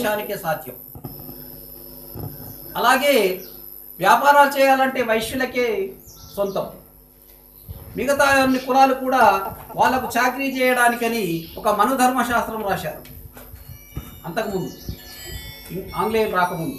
దేశానికే సాధ్యం అలాగే వ్యాపారాలు చేయాలంటే వైశ్యులకే సొంతం మిగతా అన్ని కులాలు కూడా వాళ్ళకు చాకరీ చేయడానికని ఒక మనుధర్మ శాస్త్రం రాశారు అంతకుముందు ఇం- ఆంగ్లేయులు రాకముందు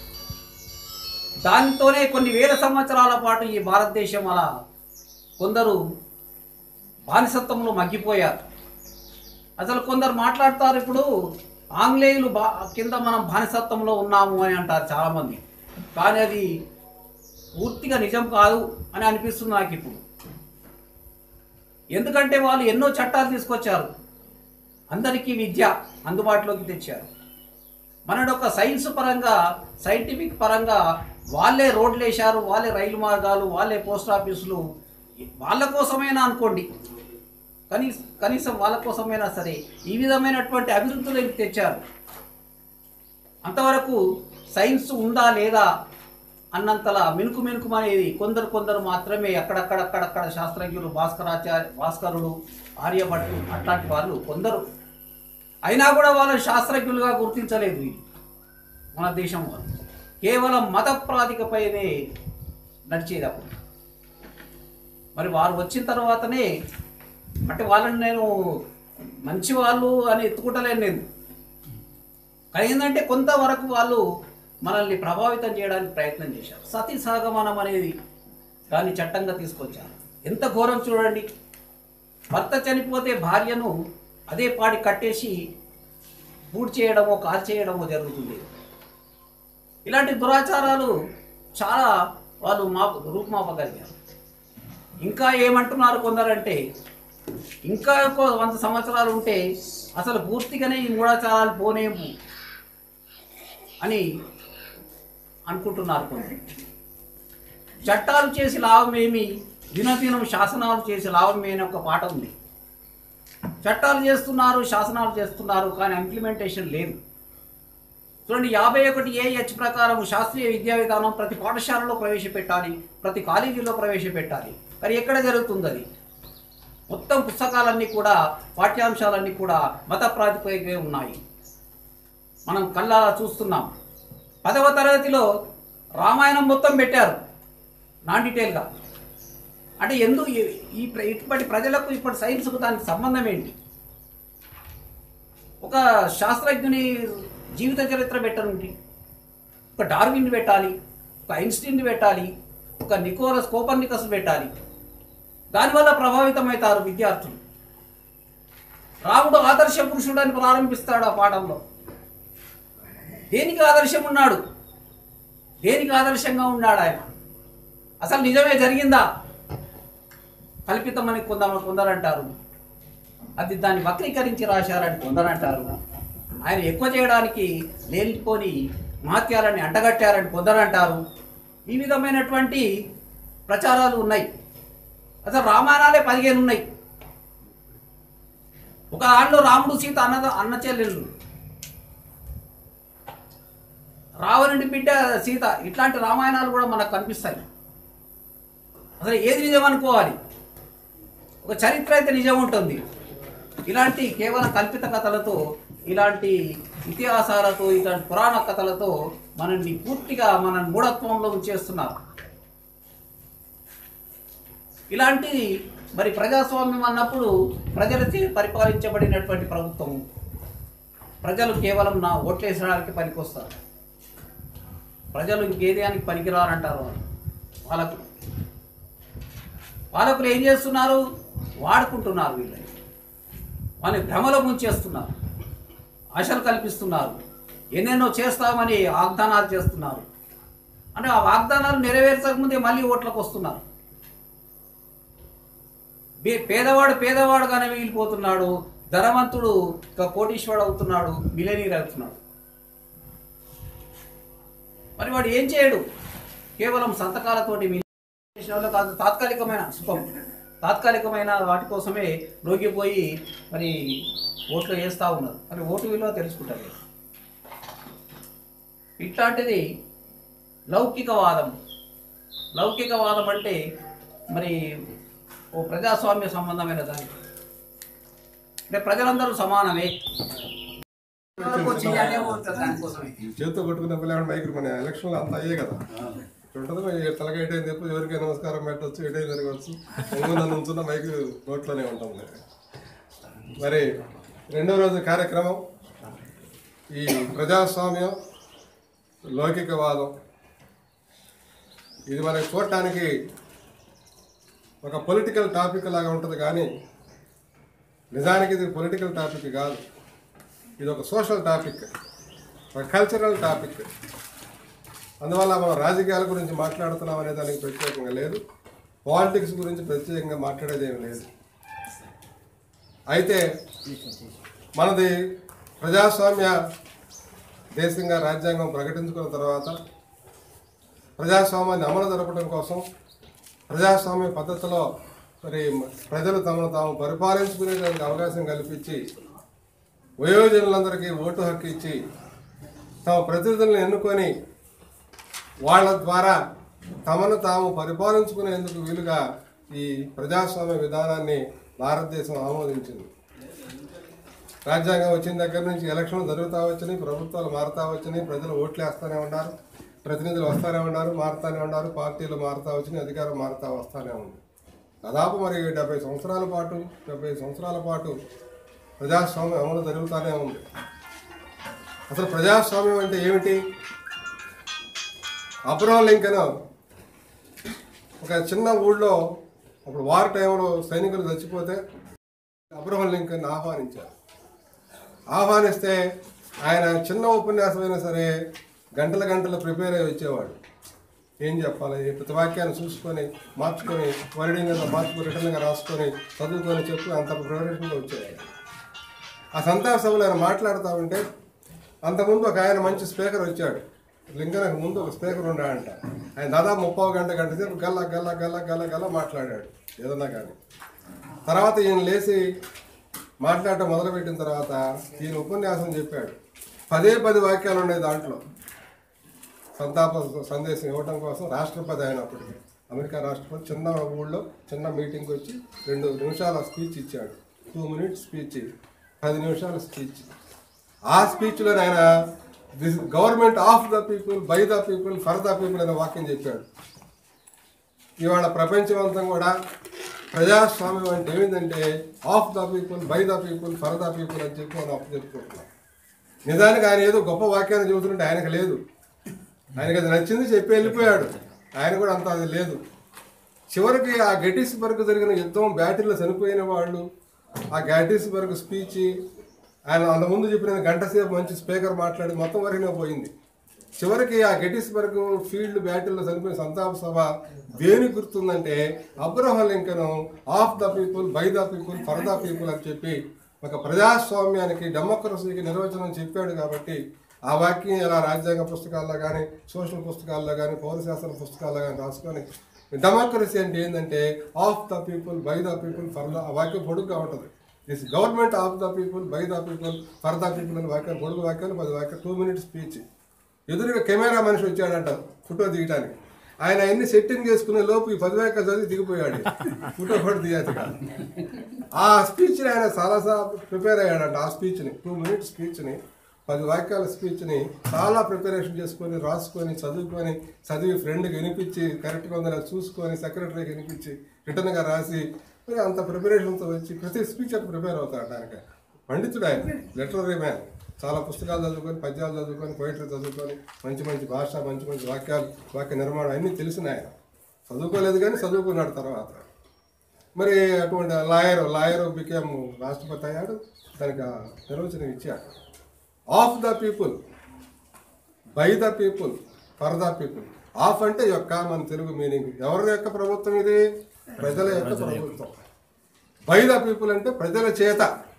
దానితోనే కొన్ని వేల సంవత్సరాల పాటు ఈ భారతదేశం అలా కొందరు బానిసత్వంలో మగ్గిపోయారు అసలు కొందరు మాట్లాడతారు ఇప్పుడు ఆంగ్లేయులు బా కింద మనం బానిసత్వంలో ఉన్నాము అని అంటారు చాలామంది కానీ అది పూర్తిగా నిజం కాదు అని అనిపిస్తుంది నాకు ఇప్పుడు ఎందుకంటే వాళ్ళు ఎన్నో చట్టాలు తీసుకొచ్చారు అందరికీ విద్య అందుబాటులోకి తెచ్చారు మనడు ఒక సైన్స్ పరంగా సైంటిఫిక్ పరంగా వాళ్ళే రోడ్లు వేశారు వాళ్ళే రైలు మార్గాలు వాళ్ళే పోస్ట్ ఆఫీసులు వాళ్ళ కోసమైనా అనుకోండి కనీస కనీసం వాళ్ళ కోసమైనా సరే ఈ విధమైనటువంటి అభివృద్ధులు తెచ్చారు అంతవరకు సైన్స్ ఉందా లేదా అన్నంతలా మినుకు మినుకు అనేది కొందరు కొందరు మాత్రమే అక్కడక్కడక్కడక్కడ శాస్త్రజ్ఞులు భాస్కరాచార్య భాస్కరుడు ఆర్యభట్టు అట్లాంటి వాళ్ళు కొందరు అయినా కూడా వాళ్ళని శాస్త్రజ్ఞులుగా గుర్తించలేదు వీళ్ళు మన దేశం వాళ్ళు కేవలం మత ప్రాతికపైనే నడిచేది అప్పుడు మరి వారు వచ్చిన తర్వాతనే అంటే వాళ్ళని నేను మంచి వాళ్ళు అని ఎత్తుకుంటలేను నేను కానీ ఏంటంటే కొంతవరకు వాళ్ళు మనల్ని ప్రభావితం చేయడానికి ప్రయత్నం చేశారు సతీ సహగమనం అనేది దాన్ని చట్టంగా తీసుకొచ్చారు ఎంత ఘోరం చూడండి భర్త చనిపోతే భార్యను అదే పాడి కట్టేసి పూడ్ చేయడమో కాల్ చేయడమో జరుగుతుంది ఇలాంటి దురాచారాలు చాలా వాళ్ళు మా రూపుమాపగలిగారు ఇంకా ఏమంటున్నారు కొందరంటే ఇంకా ఇంకో వంద సంవత్సరాలు ఉంటే అసలు పూర్తిగానే ఈ మూఢాచారాలు పోనేము అని అనుకుంటున్నారు కొందరు చట్టాలు చేసి లాభమేమి దినదినం శాసనాలు చేసి లాభమే అని ఒక పాట ఉంది చట్టాలు చేస్తున్నారు శాసనాలు చేస్తున్నారు కానీ ఇంప్లిమెంటేషన్ లేదు చూడండి యాభై ఒకటి ఏహెచ్ ప్రకారం శాస్త్రీయ విద్యా విధానం ప్రతి పాఠశాలలో ప్రవేశపెట్టాలి ప్రతి కాలేజీలో ప్రవేశపెట్టాలి కానీ ఎక్కడ జరుగుతుంది అది మొత్తం పుస్తకాలన్నీ కూడా పాఠ్యాంశాలన్నీ కూడా మత ప్రాతిపదికగా ఉన్నాయి మనం కళ్ళారా చూస్తున్నాం పదవ తరగతిలో రామాయణం మొత్తం పెట్టారు నాన్ డీటెయిల్గా అంటే ఎందుకు ఈ- ఈ ప్ర- ఇప్పటి ప్రజలకు ఇప్పటి సైన్స్కు దానికి సంబంధం ఏంటి ఒక శాస్త్రజ్ఞుని జీవిత చరిత్ర పెట్టనుంటి ఒక డార్విన్ పెట్టాలి ఒక ఐన్స్టీన్ పెట్టాలి ఒక నికోలస్ కోపర్నికస్ పెట్టాలి దానివల్ల ప్రభావితమవుతారు విద్యార్థులు రాముడు ఆదర్శ పురుషుడు అని ప్రారంభిస్తాడు ఆ పాఠంలో దేనికి ఆదర్శం ఉన్నాడు దేనికి ఆదర్శంగా ఉన్నాడు ఆయన అసలు నిజమే జరిగిందా కల్పితమని కొందరు కొందరంటారు అది దాన్ని వక్రీకరించి రాశారని కొందరంటారు ఆయన ఎక్కువ చేయడానికి లేనిపోని మహత్యాలని అంటగట్టారని కొందరంటారు ఈ విధమైనటువంటి ప్రచారాలు ఉన్నాయి అసలు రామాయణాలే పదిహేను ఉన్నాయి ఒక దాంట్లో రాముడు సీత అన్న అన్న చెల్లెళ్ళు రావణుడి బిడ్డ సీత ఇట్లాంటి రామాయణాలు కూడా మనకు కనిపిస్తాయి అసలు ఏది నిజం అనుకోవాలి ఒక చరిత్ర అయితే నిజం ఉంటుంది ఇలాంటి కేవలం కల్పిత కథలతో ఇలాంటి ఇతిహాసాలతో ఇలాంటి పురాణ కథలతో మనల్ని పూర్తిగా మన మూఢత్వంలో ఉంచేస్తున్నారు ఇలాంటి మరి ప్రజాస్వామ్యం అన్నప్పుడు ప్రజలచే పరిపాలించబడినటువంటి ప్రభుత్వం ప్రజలు కేవలం నా ఓట్లేసడానికి పనికొస్తారు ప్రజలు ఇంకేదానికి పనికిరారంటారు వాళ్ళు వాళ్ళకు పాలకులు ఏం చేస్తున్నారు వాడుకుంటున్నారు వీళ్ళని వాళ్ళని భ్రమలో ముంచేస్తున్నారు ఆశలు కల్పిస్తున్నారు ఎన్నెన్నో చేస్తామని వాగ్దానాలు చేస్తున్నారు అంటే ఆ వాగ్దానాలు నెరవేర్చకముందే మళ్ళీ ఓట్లకు వస్తున్నారు బే- పేదవాడు పేదవాడుగానే మిగిలిపోతున్నాడు ధనవంతుడు ఇక కోటీశ్వరుడు అవుతున్నాడు మిలేనీర్ అవుతున్నాడు మరి వాడు ఏం చేయడు కేవలం సంతకాలతోటి మిలి- దేశంలో కాదు తాత్కాలికమైన సుఖం తాత్కాలికమైన వాటి కోసమే రోగిపోయి మరి ఓట్లు వేస్తూ ఉన్నారు మరి ఓటు విలువ తెలుసుకుంటారు ఇట్లాంటిది లౌకికవాదం లౌకికవాదం అంటే మరి ఓ ప్రజాస్వామ్య సంబంధమైన దానికి అంటే ప్రజలందరూ సమానమే వచ్చి అదే పోతుంది దానికోసమే చేతితో కొట్టుకున్న పిల్లలు మైక్ మన ఎలక్షన్లో అంతా అయ్యే కదా ఉంటుంది మరి తలగా ఎటైంది ఎప్పుడు ఎవరికైనా నమస్కారం పెట్టవచ్చు ఎటైంది జరగవచ్చు ముందు నన్ను ఉంచున్న మైక్ నోట్లోనే ఉంటుంది మరి రెండో రోజు కార్యక్రమం ఈ ప్రజాస్వామ్యం లౌకికవాదం ఇది మనకి చూడటానికి ఒక పొలిటికల్ టాపిక్ లాగా ఉంటుంది కానీ నిజానికి ఇది పొలిటికల్ టాపిక్ కాదు ఇది ఒక సోషల్ టాపిక్ ఒక కల్చరల్ టాపిక్ అందువల్ల మనం రాజకీయాల గురించి మాట్లాడుతున్నాం అనే దానికి ప్రత్యేకంగా లేదు పాలిటిక్స్ గురించి ప్రత్యేకంగా మాట్లాడేది ఏమి లేదు అయితే మనది ప్రజాస్వామ్య దేశంగా రాజ్యాంగం ప్రకటించుకున్న తర్వాత ప్రజాస్వామ్యాన్ని అమలు జరపడం కోసం ప్రజాస్వామ్య పద్ధతిలో మరి ప్రజలు తమను తాము పరిపాలించుకునేదానికి అవకాశం కల్పించి వయోజనులందరికీ ఓటు హక్కు ఇచ్చి తమ ప్రతినిధులను ఎన్నుకొని వాళ్ళ ద్వారా తమను తాము పరిపాలించుకునేందుకు వీలుగా ఈ ప్రజాస్వామ్య విధానాన్ని భారతదేశం ఆమోదించింది రాజ్యాంగం వచ్చిన దగ్గర నుంచి ఎలక్షన్లు జరుగుతూ వచ్చినాయి ప్రభుత్వాలు మారుతా వచ్చినాయి ప్రజలు ఓట్లు వేస్తూనే ఉన్నారు ప్రతినిధులు వస్తూనే ఉన్నారు మారుతూనే ఉన్నారు పార్టీలు మారుతా వచ్చినాయి అధికారం మారుతా వస్తూనే ఉంది దాదాపు మరి డెబ్బై సంవత్సరాల పాటు డెబ్బై సంవత్సరాల పాటు ప్రజాస్వామ్యం అమలు జరుగుతూనే ఉంది అసలు ప్రజాస్వామ్యం అంటే ఏమిటి అబ్రహం లింకన్ ఒక చిన్న ఊళ్ళో అప్పుడు వార్ టైంలో సైనికులు చచ్చిపోతే అబ్రహం లింకన్ ఆహ్వానించారు ఆహ్వానిస్తే ఆయన చిన్న ఉపన్యాసం అయినా సరే గంటల గంటలు ప్రిపేర్ అయ్యి వచ్చేవాడు ఏం చెప్పాలి ఈ ప్రతి వాక్యాన్ని చూసుకొని మార్చుకొని వర్డింగ్ అంతా మార్చుకొని రిటర్న్గా రాసుకొని చదువుకొని చెప్పి అంత ప్రిపరేషన్గా వచ్చేవాడు ఆ సంతాప సభలో ఆయన మాట్లాడుతూ ఉంటే అంతకుముందు ఒక ఆయన మంచి స్పీకర్ వచ్చాడు లింగనకు ముందు ఒక స్పీకర్ ఉన్నాడంట ఆయన దాదాపు ముప్పై గంట గంట సేపు గల్ల గల్ల గల్ల గల్ల గల్ల మాట్లాడాడు ఏదన్నా కానీ తర్వాత ఈయన లేచి మాట్లాడటం మొదలుపెట్టిన తర్వాత ఈయన ఉపన్యాసం చెప్పాడు పదే పది వాక్యాలు ఉన్నాయి దాంట్లో సంతాప సందేశం ఇవ్వడం కోసం రాష్ట్రపతి అయినప్పటికీ అమెరికా రాష్ట్రపతి చిన్న ఊళ్ళో చిన్న మీటింగ్కి వచ్చి రెండు నిమిషాల స్పీచ్ ఇచ్చాడు టూ మినిట్స్ స్పీచ్ పది నిమిషాల స్పీచ్ ఆ స్పీచ్లో ఆయన this government of the people by the people for the people అనే వాక్యం చెప్పాడు ఇవాళ ప్రపంచమంతం కూడా ప్రజాస్వామ్యం అంటే ఏమిటంటే of the people by the people for the people అని చెప్పి మనం అప్పు చెప్పుకుంటున్నాం నిజానికి ఆయన ఏదో గొప్ప వాక్యాన్ని చెబుతుంటే ఆయనకు లేదు ఆయనకి అది నచ్చింది చెప్పి వెళ్ళిపోయాడు ఆయన కూడా అంత అది లేదు చివరికి ఆ గెటిస్బర్గ్ జరిగిన యుద్ధం బ్యాటిల్లో చనిపోయిన వాళ్ళు ఆ గెటిస్బర్గ్ స్పీచ్ ఆయన అంత ముందు చెప్పిన గంట సేపు మంచి స్పీకర్ మాట్లాడి మొత్తం వరకు పోయింది చివరికి ఆ గెటిస్బర్గ్ ఫీల్డ్ బ్యాటిల్లో చనిపోయిన సంతాప సభ దేని గుర్తుందంటే Abraham Lincoln of the people by the people for the people అని చెప్పి ఒక ప్రజాస్వామ్యానికి డెమోక్రసీకి నిర్వచనం చెప్పాడు కాబట్టి ఆ వాక్యం ఇలా రాజ్యాంగ పుస్తకాల్లో కానీ సోషల్ పుస్తకాల్లో కానీ పౌరశాస్త్ర పుస్తకాల్లో కానీ రాసుకొని డెమోక్రసీ అంటే ఏంటంటే of the people by the people for the ఆ వాక్యం పొడుగ్గా ఉంటుంది this government of the people by the people for the people అనే వాక్యం పొడుగు వాక్యాలు పది వాక్యం టూ మినిట్స్ స్పీచ్ ఎదురుగా కెమెరా మనిషి వచ్చాడంట ఫోటో దిగటానికి ఆయన అన్ని సెట్టింగ్ చేసుకునే లోపు ఈ పది వాక్యాలు చదివి దిగిపోయాడు ఫోటో కూడా దిగాదు ఆ స్పీచ్ని ఆయన చాలా ప్రిపేర్ అయ్యాడంట ఆ స్పీచ్ని టూ మినిట్స్ స్పీచ్ని పది వాక్యాల స్పీచ్ని చాలా ప్రిపరేషన్ చేసుకొని రాసుకొని చదువుకొని చదివి ఫ్రెండ్కి వినిపించి కరెక్ట్గా ఉందని చూసుకొని సెక్రటరీకి వినిపించి రిటర్న్గా రాసి మరి అంత ప్రిపరేషన్తో వచ్చి ప్రతి స్పీచ్ అట్లా ప్రిపేర్ అవుతాడు ఆయనకి పండితుడు ఆయన లిటరరీ మ్యాన్ చాలా పుస్తకాలు చదువుకొని పద్యాలు చదువుకొని పోయిటరీ చదువుకొని మంచి మంచి భాష మంచి మంచి వాక్యాలు వాక్య నిర్మాణం అన్నీ తెలిసిన ఆయన చదువుకోలేదు కానీ చదువుకున్నాడు తర్వాత మరి అటువంటి లాయర్ లాయర్ బికేమ్ రాష్ట్రపతి అయ్యాడు దానికి ఆ నిర్వచనం ఇచ్చాడు of the people by the people for the people of అంటే యొక్క మన తెలుగు మీనింగ్ ఎవరి యొక్క ప్రభుత్వం ఇది ప్రజల యొక్క ప్రభుత్వం బై ద పీపుల్ అంటే ప్రజల చేత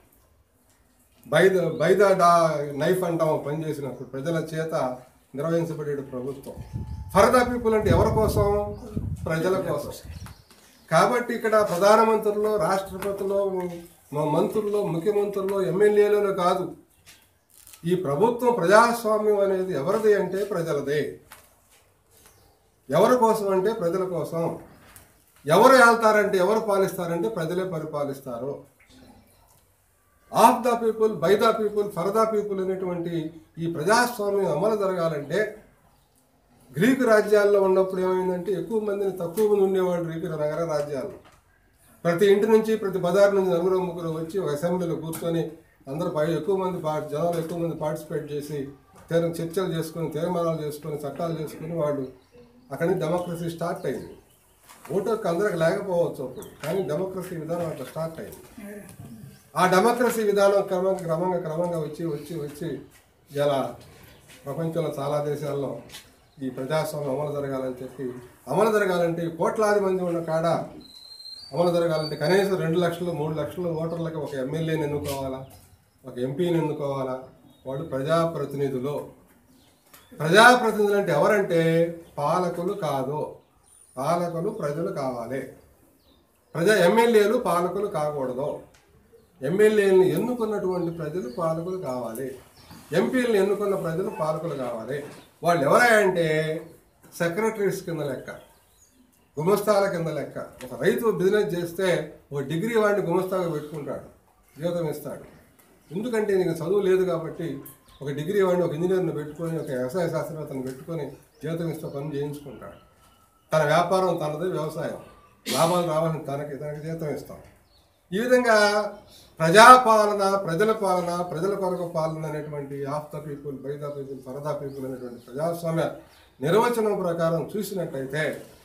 బై ద బై ద డా నైఫ్ అంటాం పని చేసినప్పుడు ప్రజల చేత నిర్వహించబడే ప్రభుత్వం ఫర్ ద పీపుల్ అంటే ఎవరి కోసం ప్రజల కోసం కాబట్టి ఇక్కడ ప్రధానమంత్రులు రాష్ట్రపతిలో మా మంత్రుల్లో ముఖ్యమంత్రుల్లో ఎమ్మెల్యేలలో కాదు ఈ ప్రభుత్వం ప్రజాస్వామ్యం అనేది ఎవరిది అంటే ప్రజలదే ఎవరి కోసం అంటే ప్రజల కోసం ఎవరు వెళ్తారంటే ఎవరు పాలిస్తారంటే ప్రజలే పరిపాలిస్తారు of the people by the people for the people అనేటువంటి ఈ ప్రజాస్వామ్యం అమలు జరగాలంటే గ్రీకు రాజ్యాల్లో ఉన్నప్పుడు ఏమైందంటే ఎక్కువ మందిని తక్కువ మంది ఉండేవాళ్ళు గ్రీకు నగర రాజ్యాల్లో ప్రతి ఇంటి నుంచి ప్రతి బజార్ నుంచి నలుగురు ముగ్గురు వచ్చి ఒక అసెంబ్లీలో కూర్చొని అందరూ పై ఎక్కువ మంది పా జనాలు ఎక్కువ మంది పార్టిసిపేట్ చేసి తీర చర్చలు చేసుకొని తీర్మానాలు చేసుకొని చట్టాలు చేసుకొని వాళ్ళు అక్కడి నుంచి డెమోక్రసీ స్టార్ట్ అయింది ఓటు హక్కు అందరికి లేకపోవచ్చు అప్పుడు కానీ డెమోక్రసీ విధానం అట్లా స్టార్ట్ అయింది ఆ డెమోక్రసీ విధానం క్రమంగా క్రమంగా క్రమంగా వచ్చి వచ్చి వచ్చి ఇలా ప్రపంచంలో చాలా దేశాల్లో ఈ ప్రజాస్వామ్యం అమలు జరగాలని చెప్పి అమలు జరగాలంటే ఈ కోట్లాది మంది ఉన్న కాడ అమలు జరగాలంటే కనీసం రెండు లక్షలు మూడు లక్షల ఓటర్లకి ఒక ఎమ్మెల్యేని ఎన్నుకోవాలా ఒక ఎంపీని ఎన్నుకోవాలా వాళ్ళు ప్రజాప్రతినిధులు ప్రజాప్రతినిధులు అంటే ఎవరంటే పాలకులు కాదు పాలకులు ప్రజలు కావాలి ప్రజా ఎమ్మెల్యేలు పాలకులు కాకూడదు ఎమ్మెల్యేలను ఎన్నుకున్నటువంటి ప్రజలు పాలకులు కావాలి ఎంపీలను ఎన్నుకున్న ప్రజలు పాలకులు కావాలి వాళ్ళు ఎవరా అంటే సెక్రటరీస్ కింద లెక్క గుమస్తాల కింద లెక్క ఒక రైతు బిజినెస్ చేస్తే ఒక డిగ్రీ వాడిని గుమస్తాగా పెట్టుకుంటాడు జీతం ఇస్తాడు ఎందుకంటే నీకు చదువు లేదు కాబట్టి ఒక డిగ్రీ వాడిని ఒక ఇంజనీర్ని పెట్టుకొని ఒక వ్యవసాయ శాస్త్రవేత్తను పెట్టుకొని జీతం ఇస్తే పని చేయించుకుంటాడు తన వ్యాపారం తనది వ్యవసాయం లాభాలు రావాలని తనకి తనకి జీతం ఇస్తాం ఈ విధంగా ప్రజాపాలన ప్రజల పాలన ప్రజల కొరకు పాలన అనేటువంటి of the people by the people for the people అనేటువంటి ప్రజాస్వామ్య నిర్వచనం ప్రకారం చూసినట్టయితే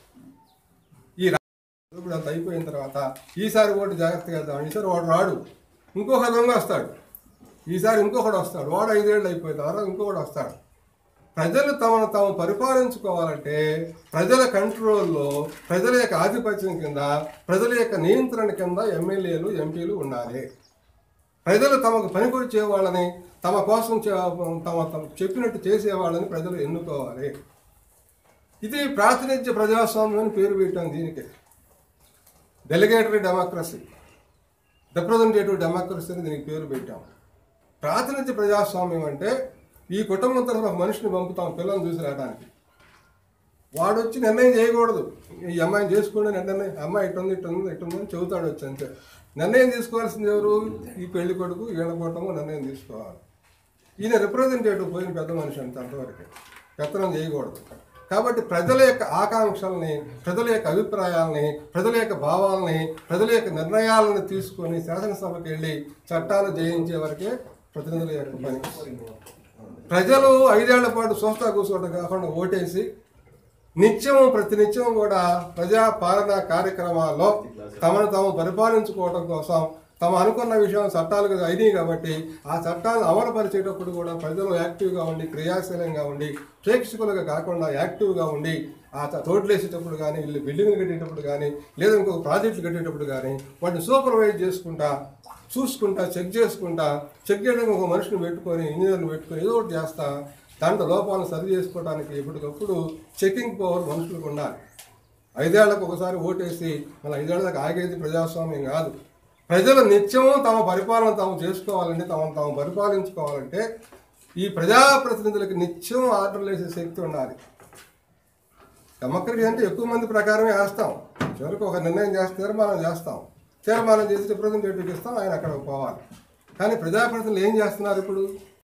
ఈ ఇప్పుడు అంత అయిపోయిన తర్వాత ఈసారి ఓటు జాగ్రత్తగా వేద్దాం ఈసారి వాడు రాడు ఇంకొక దొంగ వస్తాడు ఈసారి ఇంకొకడు వస్తాడు వాడు ఐదేళ్ళు అయిపోయిన తర్వాత ఇంకొకడు వస్తాడు ప్రజలు తమను తాము పరిపాలించుకోవాలంటే ప్రజల కంట్రోల్లో ప్రజల యొక్క ఆధిపత్యం కింద ప్రజల యొక్క నియంత్రణ కింద ఎమ్మెల్యేలు ఎంపీలు ఉండాలి ప్రజలు తమకు పనికొచ్చే వాళ్ళని తమ కోసం చే- తమ తమ చెప్పినట్టు చేసేవాళ్ళని ప్రజలు ఎన్నుకోవాలి ఇది ప్రాతినిధ్య ప్రజాస్వామ్యం అని పేరు పెట్టాం దీనికి డెలిగేటరీ డెమోక్రసీ రిప్రజెంటేటివ్ డెమోక్రసీ అని దీనికి పేరు పెట్టాం ప్రాతినిధ్య ప్రజాస్వామ్యం అంటే ఈ కుటుంబం తరఫున ఒక మనిషిని పంపుతాం పిల్లల్ని చూసి రావడానికి వాడు వచ్చి నిర్ణయం చేయకూడదు ఈ అమ్మాయిని చేసుకోండి నిర్ణయం అమ్మాయి ఇట్టుంది ఇట్టుంది ఇట్టుంది అని చెబుతాడు వచ్చి అంతే నిర్ణయం తీసుకోవాల్సింది ఎవరు ఈ పెళ్లి కొడుకు వీళ్ళ కూటము నిర్ణయం తీసుకోవాలి ఈయన రిప్రజెంటేటివ్ పోయిన పెద్ద మనిషి అంత అంతవరకు పెత్తనం చేయకూడదు కాబట్టి ప్రజల యొక్క ఆకాంక్షల్ని ప్రజల యొక్క అభిప్రాయాలని ప్రజల యొక్క భావాలని ప్రజల యొక్క నిర్ణయాలను తీసుకొని శాసనసభకి వెళ్ళి చట్టాలు జయించే వరకే ప్రతినిధుల యొక్క పని ప్రజలు ఐదేళ్ల పాటు సోస్తా కూర్చోవడం కాకుండా ఓటేసి నిత్యం ప్రతి నిత్యం కూడా ప్రజా పాలనా కార్యక్రమాల్లో తమను తాము పరిపాలించుకోవడం కోసం తమ అనుకున్న విషయం చట్టాలు అయినాయి కాబట్టి ఆ చట్టాలను అమలుపరిచేటప్పుడు కూడా ప్రజలు యాక్టివ్గా ఉండి క్రియాశీలంగా ఉండి ప్రేక్షకులుగా కాకుండా యాక్టివ్గా ఉండి ఆ త- రోడ్లు వేసేటప్పుడు కానీ ఇల్లు బిల్డింగ్లు కట్టేటప్పుడు కానీ లేదా ఇంకొక ప్రాజెక్టులు కట్టేటప్పుడు కానీ వాటిని సూపర్వైజ్ చేసుకుంటా చూసుకుంటా చెక్ చేసుకుంటా చెక్ చేయడానికి ఒక మనిషిని పెట్టుకొని ఇంజనీర్ని పెట్టుకొని ఏదో ఒకటి చేస్తా దాంట్లో లోపాలను సరి చేసుకోవడానికి ఎప్పటికప్పుడు చెకింగ్ పవర్ మనుషులకు ఉండాలి ఐదేళ్లకు ఒకసారి ఓటేసి మళ్ళీ ఐదేళ్ల దాకా ఆగేది ప్రజాస్వామ్యం కాదు ప్రజలు నిత్యము తమ పరిపాలన తాము చేసుకోవాలంటే తమను తాము పరిపాలించుకోవాలంటే ఈ ప్రజాప్రతినిధులకు నిత్యం ఆర్డర్లు వేసే శక్తి ఉండాలి డెమోక్రసీ అంటే ఎక్కువ మంది ప్రకారమే వేస్తాం చివరికి ఒక నిర్ణయం చేస్తే తీర్మానం చేస్తాం తీర్మానం చేసి రిప్రజెంటేటివ్కి ఇస్తాం ఆయన అక్కడికి పోవాలి కానీ ప్రజాప్రతినిధులు ఏం చేస్తున్నారు ఇప్పుడు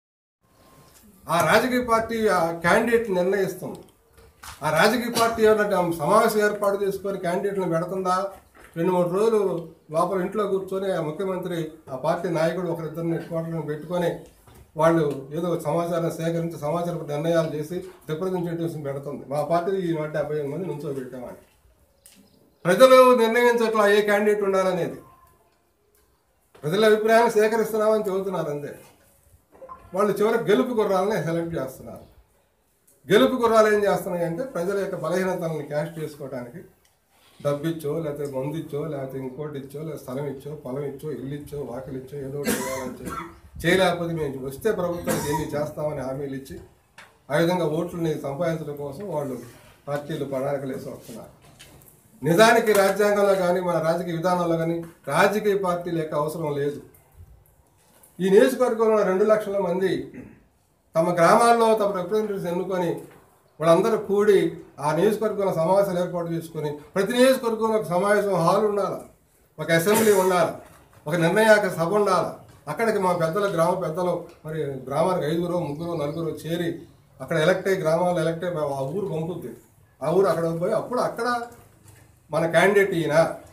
ఆ రాజకీయ పార్టీ ఆ క్యాండిడేట్ నిర్ణయిస్తుంది ఆ రాజకీయ పార్టీ ఏమన్నా సమావేశం ఏర్పాటు చేసుకొని క్యాండిడేట్లను పెడుతుందా రెండు మూడు రోజులు లోపల ఇంట్లో కూర్చొని ఆ ముఖ్యమంత్రి ఆ పార్టీ నాయకుడు ఒకరిద్దరిని కోటలను పెట్టుకొని వాళ్ళు ఏదో సమాచారం సేకరించి సమాచార నిర్ణయాలు చేసి రిప్రజెంటేటివ్స్ పెడుతుంది మా పార్టీ ఈ నూట డెబ్బై ఐదు మంది నుంచో పెట్టామని ప్రజలు నిర్ణయించట్లా ఏ క్యాండిడేట్ ఉండాలనేది ప్రజల అభిప్రాయాన్ని సేకరిస్తున్నామని చెబుతున్నారు అంతే వాళ్ళు చివరికి గెలుపు గుర్రాలని సెలెక్ట్ చేస్తున్నారు గెలుపు గుర్రాలు ఏం చేస్తున్నాయి అంటే ప్రజల యొక్క బలహీనతలను క్యాష్ చేసుకోవడానికి డబ్బిచ్చో లేకపోతే మందు ఇచ్చో లేకపోతే ఇంకోటి ఇచ్చో లేదా స్థలం ఇచ్చో పొలం ఇచ్చో ఇల్లు ఇచ్చో వాకిలు ఇచ్చో ఏదో ఒకటి చేయాలని చెప్పి చేయలేకపోతే మేము వస్తే ప్రభుత్వానికి ఎన్ని చేస్తామని హామీలు ఇచ్చి ఆ విధంగా ఓట్లని సంపాదించడం కోసం వాళ్ళు పార్టీలు ప్రణాళికలు వేసి వస్తున్నారు నిజానికి రాజ్యాంగంలో కానీ మన రాజకీయ విధానంలో కానీ రాజకీయ పార్టీల యొక్క అవసరం లేదు ఈ నియోజకవర్గంలో ఉన్న రెండు లక్షల మంది తమ గ్రామాల్లో తమ రిప్రజెంటేటివ్స్ ఎన్నుకొని వాళ్ళందరూ కూడి ఆ నియోజకవర్గంలో సమావేశాలు ఏర్పాటు చేసుకొని ప్రతి నియోజకవర్గంలో ఒక సమావేశం హాల్ ఉండాలి ఒక అసెంబ్లీ ఉండాలి ఒక నిర్ణయాక సభ ఉండాలి అక్కడికి మా పెద్దలు గ్రామ పెద్దలు మరి గ్రామానికి ఐదుగురు ముగ్గురు నలుగురు చేరి అక్కడ ఎలక్ట్ అయ్యి గ్రామాలు ఎలక్ట్ అయ్యి ఆ ఊరు పంపుద్ది ఆ ఊరు అక్కడ పోయి అప్పుడు అక్కడ మన క్యాండిడేట్ ఈయన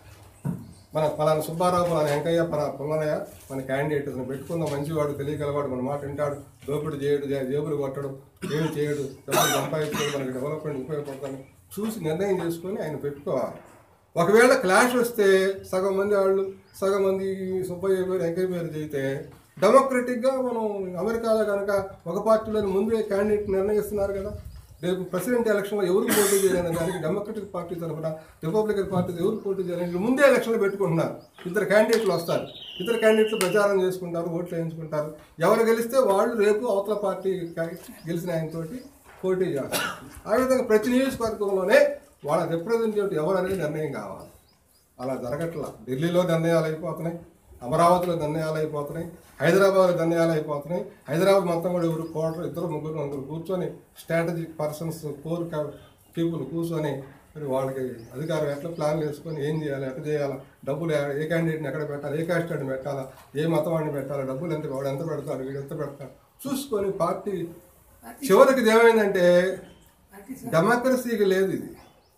మన పలానా సుబ్బారావు పలానా వెంకయ్య పలానా పుల్లనయ్య మన క్యాండిడేట్ ఇతను పెట్టుకున్న మంచివాడు తెలియగలవాడు మన మాట వింటాడు దోపిడి చేయడు జే- జేబులు కొట్టడు ఏమి చేయడు డబ్బులు సంపాదించుకోడు మనకి డెవలప్మెంట్ ఉపయోగపడతాను చూసి నిర్ణయం చేసుకొని ఆయన పెట్టుకోవాలి ఒకవేళ క్లాష్ వస్తే సగం మంది వాళ్ళు సగం మంది సుబ్బయ్య పేరు వెంకయ్య పేరు చేయితే డెమోక్రటిక్గా మనం అమెరికాలో కనుక ఒక పార్టీలోని ముందే క్యాండిడేట్ నిర్ణయిస్తున్నారు కదా రేపు ప్రెసిడెంట్ ఎలక్షన్లో ఎవరు పోటీ చేయాలనే దానికి డెమోక్రటిక్ పార్టీ తరఫున రిపబ్లికన్ పార్టీ ఎవరు పోటీ చేయాలని ముందే ఎలక్షన్లు పెట్టుకుంటున్నారు ఇద్దరు క్యాండిడేట్లు వస్తారు ఇద్దరు క్యాండిడేట్లు ప్రచారం చేసుకుంటారు ఓట్లు వేయించుకుంటారు ఎవరు గెలిస్తే వాళ్ళు రేపు అవతల పార్టీ గెలిచిన ఆయనతోటి పోటీ చేస్తారు ఆ విధంగా ప్రతి నియోజకవర్గంలోనే వాళ్ళ రిప్రజెంటేటివ్ ఎవరు అనేది నిర్ణయం కావాలి అలా జరగట్లా ఢిల్లీలో నిర్ణయాలు అయిపోతున్నాయి అమరావతిలో నిర్ణయాలు అయిపోతున్నాయి హైదరాబాద్లో నిర్ణయాలు అయిపోతున్నాయి హైదరాబాద్ మొత్తం కూడా ఎవరు కోటర్ ఇద్దరు ముగ్గురు నలుగురు కూర్చొని స్ట్రాటజిక్ పర్సన్స్ కోర్ పీపుల్ కూర్చొని మరి వాళ్ళకి అధికారం ఎట్లా ప్లాన్ వేసుకొని ఏం చేయాలి ఎట్లా చేయాలి డబ్బులు ఏ- ఏ క్యాండిడేట్ని ఎక్కడ పెట్టాలి ఏ క్యాస్టర్ని పెట్టాలా ఏ మతం వాడిని పెట్టాలి డబ్బులు ఎంత వాడు ఎంత పెడతాడు వీడు ఎంత పెడతాడు చూసుకొని పార్టీ చివరికి ఇది ఏమైందంటే డెమోక్రసీకి లేదు ఇది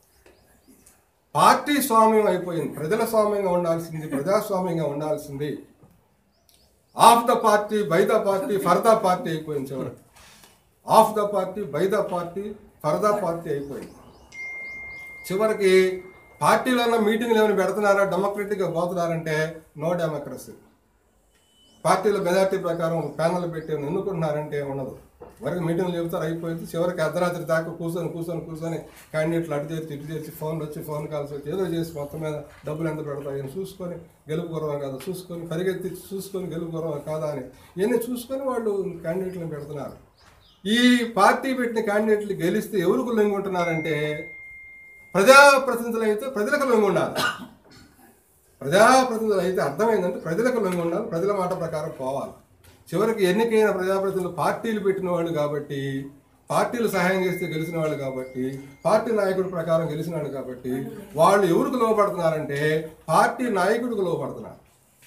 పార్టీ స్వామ్యం అయిపోయింది ప్రజల స్వామ్యంగా ఉండాల్సింది ప్రజాస్వామ్యంగా ఉండాల్సింది of the party by the party for the party అయిపోయింది చివరికి of the party by the party for the party అయిపోయింది చివరికి పార్టీలలో మీటింగ్లు ఏమైనా పెడుతున్నారా డెమోక్రటిక్గా పోతున్నారంటే నో డెమోక్రసీ పార్టీల మెజార్టీ ప్రకారం ప్యానల్ పెట్టి ఏమైనా ఎన్నుకుంటున్నారంటే ఉండదు వరకు మీటింగ్లు చెబుతారు అయిపోయింది చివరికి అర్ధరాత్రి దాకా కూర్చొని కూర్చొని కూర్చొని క్యాండిడేట్లు అటు చేసి ఇటు చేసి ఫోన్లు వచ్చి ఫోన్ కాల్స్ వచ్చి ఏదో చేసి మొత్తం మీద డబ్బులు ఎంత పెడతాయి అని చూసుకొని గెలుపు గురవం కాదా చూసుకొని పరిగెత్తి చూసుకొని గెలుపు గురవం కాదా అని ఇవన్నీ చూసుకొని వాళ్ళు క్యాండిడేట్లను పెడుతున్నారు ఈ పార్టీ పెట్టిన క్యాండిడేట్లు గెలిస్తే ఎవరికి లొంగుంటున్నారంటే ప్రజాప్రతినిధులు అయితే ప్రజలకు లొంగి ఉండాలి ప్రజాప్రతినిధులు అయితే అర్థమైందంటే ప్రజలకు లొంగి ఉండాలి ప్రజల మాట ప్రకారం పోవాలి చివరికి ఎన్నికైన ప్రజాప్రతినిధులు పార్టీలు పెట్టిన వాళ్ళు కాబట్టి పార్టీలు సహాయం చేస్తే గెలిచిన వాళ్ళు కాబట్టి పార్టీ నాయకుడి ప్రకారం గెలిచిన వాళ్ళు కాబట్టి వాళ్ళు ఎవరికి లోపడుతున్నారంటే పార్టీ నాయకుడికి లోపడుతున్నారు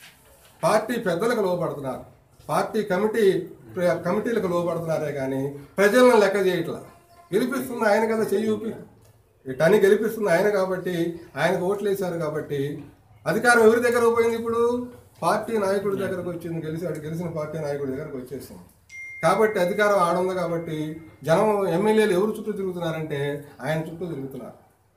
పార్టీ పెద్దలకు లోపడుతున్నారు పార్టీ కమిటీ ప్ర- కమిటీలకు లోపడుతున్నారే కానీ ప్రజలను లెక్క చేయట్లా గెలిపిస్తుంది ఆయన కదా చెయ్యి ఊపి ఇటని గెలిపిస్తుంది ఆయన కాబట్టి ఆయనకు ఓట్లు వేశారు కాబట్టి అధికారం ఎవరి దగ్గర పోయింది ఇప్పుడు పార్టీ నాయకుడి దగ్గరకు వచ్చింది గెలిచాడు గెలిచిన పార్టీ నాయకుడి దగ్గరకు వచ్చేసింది కాబట్టి అధికారం ఆడుంది కాబట్టి జనం ఎమ్మెల్యేలు ఎవరు చుట్టూ తిరుగుతున్నారంటే ఆయన చుట్టూ తిరుగుతున్నారు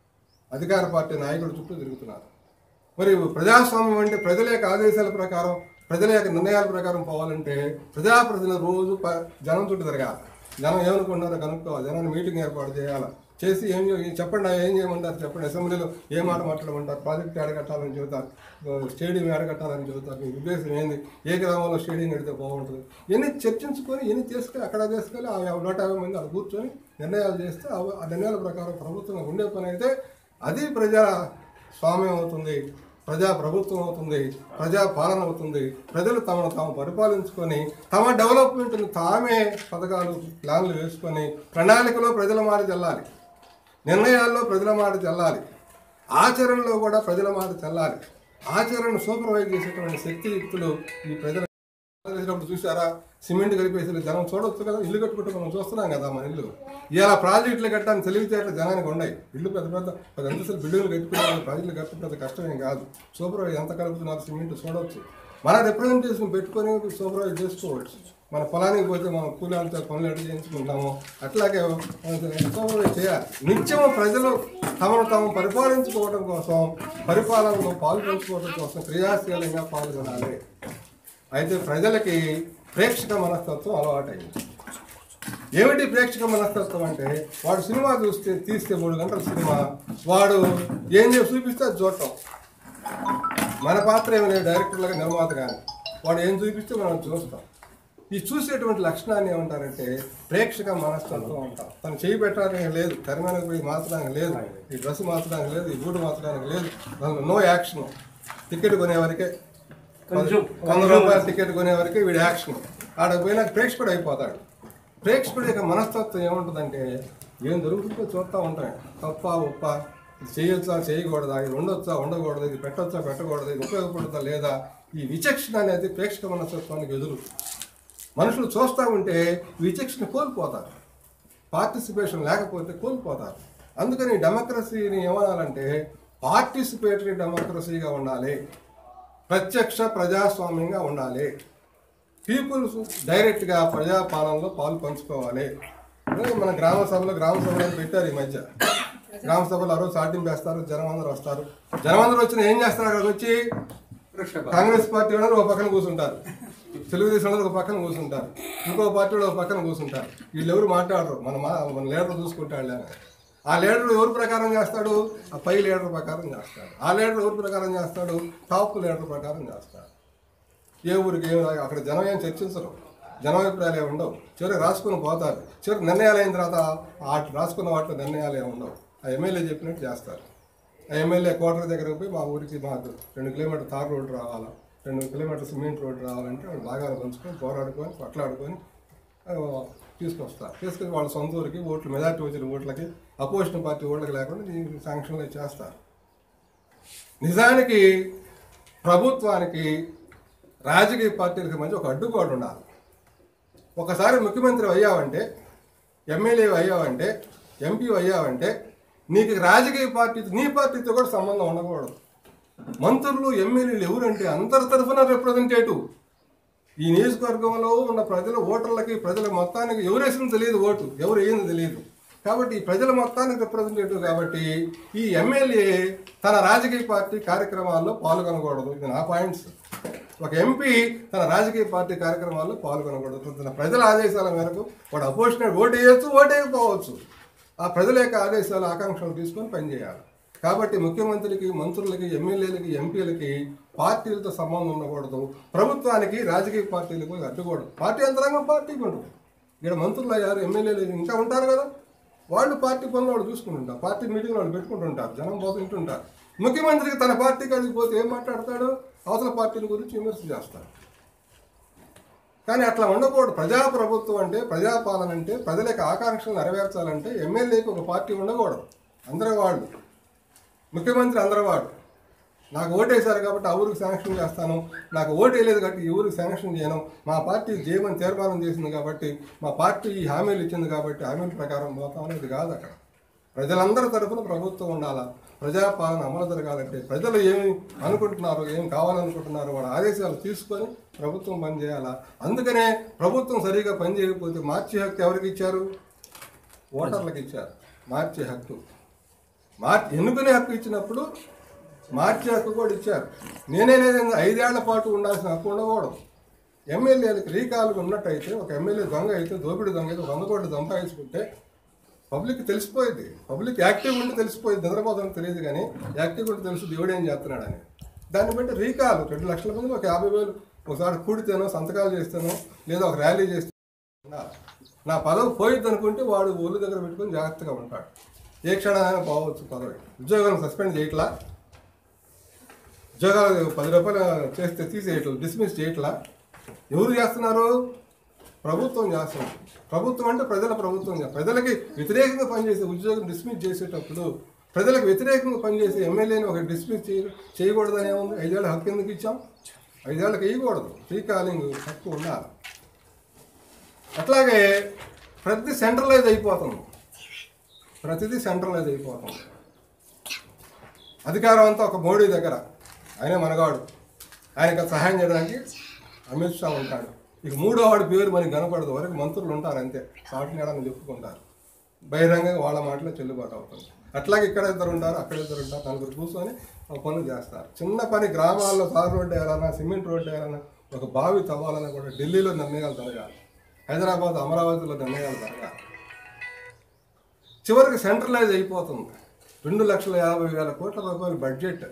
అధికార పార్టీ నాయకుడు చుట్టూ తిరుగుతున్నారు మరి ప్రజాస్వామ్యం అంటే ప్రజల యొక్క ఆదేశాల ప్రకారం ప్రజల యొక్క నిర్ణయాల ప్రకారం పోవాలంటే ప్రజాప్రతినిధులు రోజు ప- జనం చుట్టూ తిరగాలి జనం ఏమనుకుంటున్నారో కనుక్కోవాలి జనాన్ని మీటింగ్ ఏర్పాటు చేయాలి చేసి ఏం చే- చెప్పండి ఏం చేయమంటారు చెప్పండి అసెంబ్లీలో ఏ మాట మాట్లాడమంటారు ప్రాజెక్ట్ ఏడగట్టాలని చెబుతారు స్టేడియం ఏడగట్టాలని చెబుతారు మీ ఉద్దేశం ఏంది ఏ గ్రామంలో స్టేడియం కడితే బాగుంటుంది ఇవన్నీ చర్చించుకొని ఇవన్నీ తీసుకొని అక్కడ తీసుకెళ్ళి ఆ యా- నూట యాభై మంది అక్కడ కూర్చొని నిర్ణయాలు చేస్తే ఆ- ఆ నిర్ణయాల ప్రకారం ప్రభుత్వం ఉండే పని అయితే అది ప్రజా స్వామ్యం అవుతుంది ప్రజా ప్రభుత్వం అవుతుంది ప్రజా పాలన అవుతుంది ప్రజలు తమను తాము పరిపాలించుకొని తమ డెవలప్మెంట్ని తామే పథకాలు ప్లాన్లు వేసుకొని ప్రణాళికలో ప్రజల మాట చెల్లాలి నిర్ణయాల్లో ప్రజల మాట చెల్లాలి ఆచరణలో కూడా ప్రజల మాట చెల్లాలి ఆచరణ సూపర్వైజ్ చేసేటువంటి శక్తియుక్తులు ఈ ప్రజల చేసినప్పుడు చూసారా సిమెంట్ కలిపేసి జనం చూడొచ్చు కదా ఇల్లు కట్టుకుంటే మనం చూస్తున్నాం కదా మన ఇల్లు ఇలా ప్రాజెక్టులు కట్టడానికి తెలివితేటలు జనానికి ఉన్నాయి ఇల్లు పెద్ద పెద్ద పెద్ద అంతస్తులు బిల్డింగ్లు కట్టుకునే ప్రాజెక్టులు కట్టడం పెద్ద కష్టమేం కాదు సూపర్వైజ్ ఎంత కలుపుతున్నారు సిమెంట్ చూడవచ్చు మన రిప్రజెంటేషన్ పెట్టుకొని సూపర్వైజ్ చేసుకోవచ్చు మన పొలానికి పోతే మనం కూలీలతో పనులు ఎట్లా చేయించుకుంటాము అట్లాగే సూపర్వైజ్ చేయాలి నిత్యం ప్రజలు తమను తాము పరిపాలించుకోవడం కోసం పరిపాలనలో పాల్పంచుకోవడం కోసం క్రియాశీలంగా పాల్గొనాలి అయితే ప్రజలకి ప్రేక్షక మనస్తత్వం అలవాటైంది ఏమిటి ప్రేక్షక మనస్తత్వం అంటే వాడు సినిమా చూస్తే తీస్తే మూడు గంటల సినిమా వాడు ఏం చేసి చూపిస్తే అది చూడటం మన పాత్ర ఏమి లేదు డైరెక్టర్లుగా నిర్మాత కానీ వాడు ఏం చూపిస్తే మనం చూస్తాం ఈ చూసేటువంటి లక్షణాన్ని ఏమంటారంటే ప్రేక్షక మనస్తత్వం అంటాం తను చేయి పెట్టడానికి లేదు తెర మీదకి పోయి మార్చడానికి లేదు ఈ డ్రెస్ మార్చడానికి లేదు ఈ బూట్ మార్చడానికి లేదు దానిలో నో యాక్షన్ టికెట్ కొనేవరకే వంద రూపాయల టికెట్ కొనేవరకే వీడి యాక్షన్ ఆడకు పోయినాక ప్రేక్షకుడు అయిపోతాడు ప్రేక్షకుడి యొక్క మనస్తత్వం ఏముంటుందంటే ఏం దొరుకుతుందో చూస్తూ ఉంటాం తప్ప ఉప్ప ఇది చేయొచ్చా చేయకూడదా ఇది ఉండొచ్చా ఉండకూడదు ఇది పెట్టొచ్చా పెట్టకూడదు ఇది ఉపయోగపడుతుందా లేదా ఈ విచక్షణ అనేది ప్రేక్షక మనస్తత్వానికి ఎదురు మనుషులు చూస్తూ ఉంటే విచక్షణ కోల్పోతారు పార్టిసిపేషన్ లేకపోతే కోల్పోతారు అందుకని డెమోక్రసీని ఏమనాలంటే పార్టిసిపేటరీ డెమోక్రసీగా ఉండాలి ప్రత్యక్ష ప్రజాస్వామ్యంగా ఉండాలి పీపుల్స్ డైరెక్ట్గా ప్రజాపాలనలో పాలు పంచుకోవాలి అదే మన గ్రామ సభలో గ్రామ సభలు అని పెట్టారు ఈ మధ్య గ్రామ సభలు ఆ రోజు సాటింపు వేస్తారు జనం అందరూ వస్తారు జనం అందరూ వచ్చిన ఏం చేస్తారు అక్కడికి వచ్చి కాంగ్రెస్ పార్టీ వాళ్ళు ఒక పక్కన కూర్చుంటారు తెలుగుదేశం వాళ్ళు ఒక పక్కన కూర్చుంటారు ఇంకో పార్టీ వాళ్ళు ఒక పక్కన కూర్చుంటారు వీళ్ళు ఎవరు మాట్లాడరు మన మా మన లీడర్ చూసుకుంటాడు అని ఆ లీడర్ ఎవరు ప్రకారం చేస్తాడు ఆ పై లీడర్ ప్రకారం చేస్తాడు ఆ లీడర్ ఎవరు ప్రకారం చేస్తాడు టాప్ లీడర్ ప్రకారం చేస్తాడు ఏ ఊరికి ఏం అక్కడ జనం ఏం చర్చించరు జనాభిప్రాయాలు ఏమి ఉండవు చివరికి రాసుకుని పోతారు చివరికి నిర్ణయాలు అయిన తర్వాత ఆ రాసుకున్న వాటిలో నిర్ణయాలు ఏమి ఉండవు ఆ ఎమ్మెల్యే చెప్పినట్టు చేస్తారు ఆ ఎమ్మెల్యే కోటర్ దగ్గరకు పోయి మా ఊరికి మాకు రెండు కిలోమీటర్ తార్ రోడ్డు రావాలా రెండు కిలోమీటర్ సిమెంట్ రోడ్డు రావాలంటే వాళ్ళు బాగా పంచుకొని పోరాడుకొని కొట్లాడుకొని ఆ, తీసుకొస్తారు తీసుకొని వాళ్ళ సొంత ఊరికి ఓట్లు మెజార్టీ వచ్చిన ఓట్లకి అపోజిషన్ పార్టీ ఓట్లకి లేకుండా దీనికి శాంక్షన్లు చేస్తారు నిజానికి ప్రభుత్వానికి రాజకీయ పార్టీలకు మధ్య ఒక అడ్డుగోడ ఉండాలి ఒకసారి ముఖ్యమంత్రి అయ్యావంటే ఎమ్మెల్యే అయ్యావంటే ఎంపీ అయ్యావంటే నీకు రాజకీయ పార్టీ నీ పార్టీతో కూడా సంబంధం ఉండకూడదు మంత్రులు ఎమ్మెల్యేలు ఎవరంటే అందరి తరఫున రిప్రజెంటేటివ్ ఈ నియోజకవర్గంలో ఉన్న ప్రజల ఓటర్లకి ప్రజల మొత్తానికి ఎవరేసింది తెలియదు ఓటు ఎవరు ఏంది తెలియదు కాబట్టి ఈ ప్రజల మొత్తానికి రిప్రజెంటేటివ్ కాబట్టి ఈ ఎమ్మెల్యే తన రాజకీయ పార్టీ కార్యక్రమాల్లో పాల్గొనకూడదు ఇది నా పాయింట్స్ ఒక ఎంపీ తన రాజకీయ పార్టీ కార్యక్రమాల్లో పాల్గొనకూడదు తన ప్రజల ఆదేశాల మేరకు వాడు అపోజిషన్ ఓటు వేయచ్చు ఓటు వేయకపోవచ్చు ఆ ప్రజల యొక్క ఆదేశాలు ఆకాంక్షలు తీసుకొని పనిచేయాలి కాబట్టి ముఖ్యమంత్రికి మంత్రులకి ఎమ్మెల్యేలకి ఎంపీలకి పార్టీలతో సంబంధం ఉండకూడదు ప్రభుత్వానికి రాజకీయ పార్టీలకు అడ్డుకూడదు పార్టీ అంతరంగం పార్టీకి ఉండదు ఇక్కడ మంత్రులు అయ్యారు ఎమ్మెల్యేలు ఇంకా ఉంటారు కదా వాళ్ళు పార్టీ పనులు వాళ్ళు చూసుకుంటుంటారు పార్టీ మీటింగ్ వాళ్ళు పెట్టుకుంటుంటారు జనం పోతూ వింటుంటారు ముఖ్యమంత్రికి తన పార్టీ కాడికి పోతే ఏం మాట్లాడతాడు అవతల పార్టీల గురించి విమర్శ చేస్తాడు కానీ అట్లా ఉండకూడదు ప్రజాప్రభుత్వం అంటే ప్రజాపాలన అంటే ప్రజల యొక్క ఆకాంక్షలు నెరవేర్చాలంటే ఎమ్మెల్యేకి ఒక పార్టీ ఉండకూడదు అందరూ వాళ్ళు ముఖ్యమంత్రి అందరూ వాడు నాకు ఓటేశారు కాబట్టి ఆ ఊరికి శాంక్షన్ చేస్తాను నాకు ఓటు వేయలేదు కాబట్టి ఈ ఊరికి శాంక్షన్ చేయను మా పార్టీ చేయమని తీర్మానం చేసింది కాబట్టి మా పార్టీ ఈ హామీలు ఇచ్చింది కాబట్టి హామీల ప్రకారం పోతాం అనేది కాదు అక్కడ ప్రజలందరి తరఫున ప్రభుత్వం ఉండాలా ప్రజాపాలన అమలు జరగాలంటే ప్రజలు ఏమి అనుకుంటున్నారు ఏం కావాలనుకుంటున్నారు వాళ్ళ ఆదేశాలు తీసుకొని ప్రభుత్వం పనిచేయాలా అందుకనే ప్రభుత్వం సరిగా పనిచేయకపోతే మార్చి హక్కు ఎవరికి ఇచ్చారు ఓటర్లకు ఇచ్చారు మార్చే హక్కు మార్చి ఎన్నుకునే హక్కు ఇచ్చినప్పుడు మార్చే హక్కు కూడా ఇచ్చారు నేనేది ఐదేళ్ల పాటు ఉండాల్సిన హక్కు ఉండకూడదు ఎమ్మెల్యేలకు రీకాలు ఉన్నట్టయితే ఒక ఎమ్మెల్యే దొంగ అయితే దోపిడి దొంగ అయితే వంద కోట్లు సంపాదించుకుంటే పబ్లిక్ తెలిసిపోయింది పబ్లిక్ యాక్టివ్ ఉంటే తెలిసిపోయింది నిద్రపోతానికి తెలియదు కానీ యాక్టివ్ ఉంటే తెలుసు దేవుడు ఏం చేస్తున్నాడని దాన్ని బట్టి రీకాలు రెండు లక్షల మంది ఒక యాభై వేలు ఒకసారి కూడితేనో సంతకాలు చేస్తేనో లేదా ఒక ర్యాలీ చేస్తే ఉండాలి. నా పదవి పోయిద్ది అనుకుంటే వాడు ఒళ్ళు దగ్గర పెట్టుకొని జాగ్రత్తగా ఉంటాడు ఏ క్షణమైనా పోవచ్చు పదవి ఉద్యోగాలను సస్పెండ్ చేయట్లా ఉద్యోగాలు పది రూపాయలు చేస్తే తీసేయట్లేదు డిస్మిస్ చేయట్లా ఎవరు చేస్తున్నారు ప్రభుత్వం చేస్తుంది ప్రభుత్వం అంటే ప్రజల ప్రభుత్వం చేస్తుంది. ప్రజలకి వ్యతిరేకంగా పనిచేసే ఉద్యోగం డిస్మిస్ చేసేటప్పుడు ప్రజలకు వ్యతిరేకంగా పనిచేసే ఎమ్మెల్యేని ఒక డిస్మిస్ చేయ చేయకూడదని ఏముంది ఐదేళ్ళ హక్కు ఎందుకు ఇచ్చాం ఐదేళ్ళకి వేయకూడదు రీకాలింగ్ హక్కు ఉండాలి అట్లాగే ప్రతి సెంట్రలైజ్ అయిపోతుంది ప్రతిదీ సెంట్రలైజ్ అయిపోతుంది అధికారం అంతా ఒక మోడీ దగ్గర ఆయనే మనగాడు ఆయనకు సహాయం చేయడానికి అమిత్ షా ఉంటాడు ఇక మూడో వాడి పేరు మనకి కనపడదు వరకు మంత్రులు ఉంటారు అంతే సాటి నేడని చెప్పుకుంటారు బహిరంగంగా వాళ్ళ మాటలో చెల్లుబాటు అవుతుంది అట్లాగే ఇక్కడ ఇద్దరు ఉంటారు అక్కడ ఇద్దరు ఉంటారు నలుగురు కూర్చొని ఒక పనులు చేస్తారు చిన్న పని గ్రామాల్లో తార్ రోడ్డు వేయాలన్నా సిమెంట్ రోడ్డు వేయాలన్నా ఒక బావి తవ్వాలన్నా కూడా ఢిల్లీలో నిర్ణయాలు జరగాలి హైదరాబాద్ అమరావతిలో నిర్ణయాలు జరగాలి చివరికి సెంట్రలైజ్ అయిపోతుంది రెండు లక్షల యాభై వేల కోట్ల రూపాయల బడ్జెట్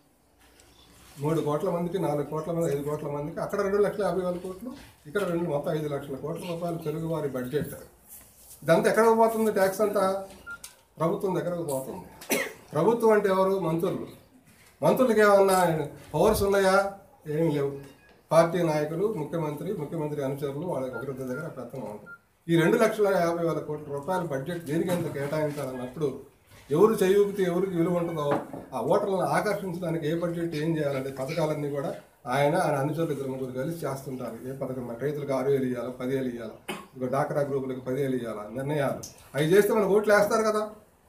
మూడు కోట్ల మందికి నాలుగు కోట్ల మంది ఐదు కోట్ల మందికి అక్కడ రెండు లక్షల యాభై వేల కోట్లు ఇక్కడ రెండు మొత్తం ఐదు లక్షల కోట్ల రూపాయలు తెలుగువారి బడ్జెట్ ఇదంతా ఎక్కడికి పోతుంది ట్యాక్స్ అంతా ప్రభుత్వం దగ్గరకు పోతుంది ప్రభుత్వం అంటే ఎవరు మంత్రులు మంత్రులకి ఏమన్నా పవర్స్ ఉన్నాయా ఏమీ లేవు పార్టీ నాయకులు ముఖ్యమంత్రి ముఖ్యమంత్రి అనుచరులు వాళ్ళ ఒకరి దగ్గర పెత్తనం ఉంటుంది ఈ రెండు లక్షల యాభై వేల కోట్ల రూపాయల బడ్జెట్ దేనికి ఎంత కేటాయించాలన్నప్పుడు ఎవరు చేయూపితే ఎవరికి విలువ ఉంటుందో ఆ ఓటర్లను ఆకర్షించడానికి ఏ బడ్జెట్ ఏం చేయాలంటే పథకాలన్నీ కూడా ఆయన ఆయన అనుచరులు ఇద్దరు ముగ్గురు కలిసి చేస్తుంటారు ఏ పథకం మరి రైతులకు ఆరు వేలు ఇవ్వాలి పదివేలు ఇవ్వాలి ఇంకా డాక్రా గ్రూపులకు పదివేలు ఇవ్వాలి నిర్ణయాలు అవి చేస్తే మనకు ఓట్లు వేస్తారు కదా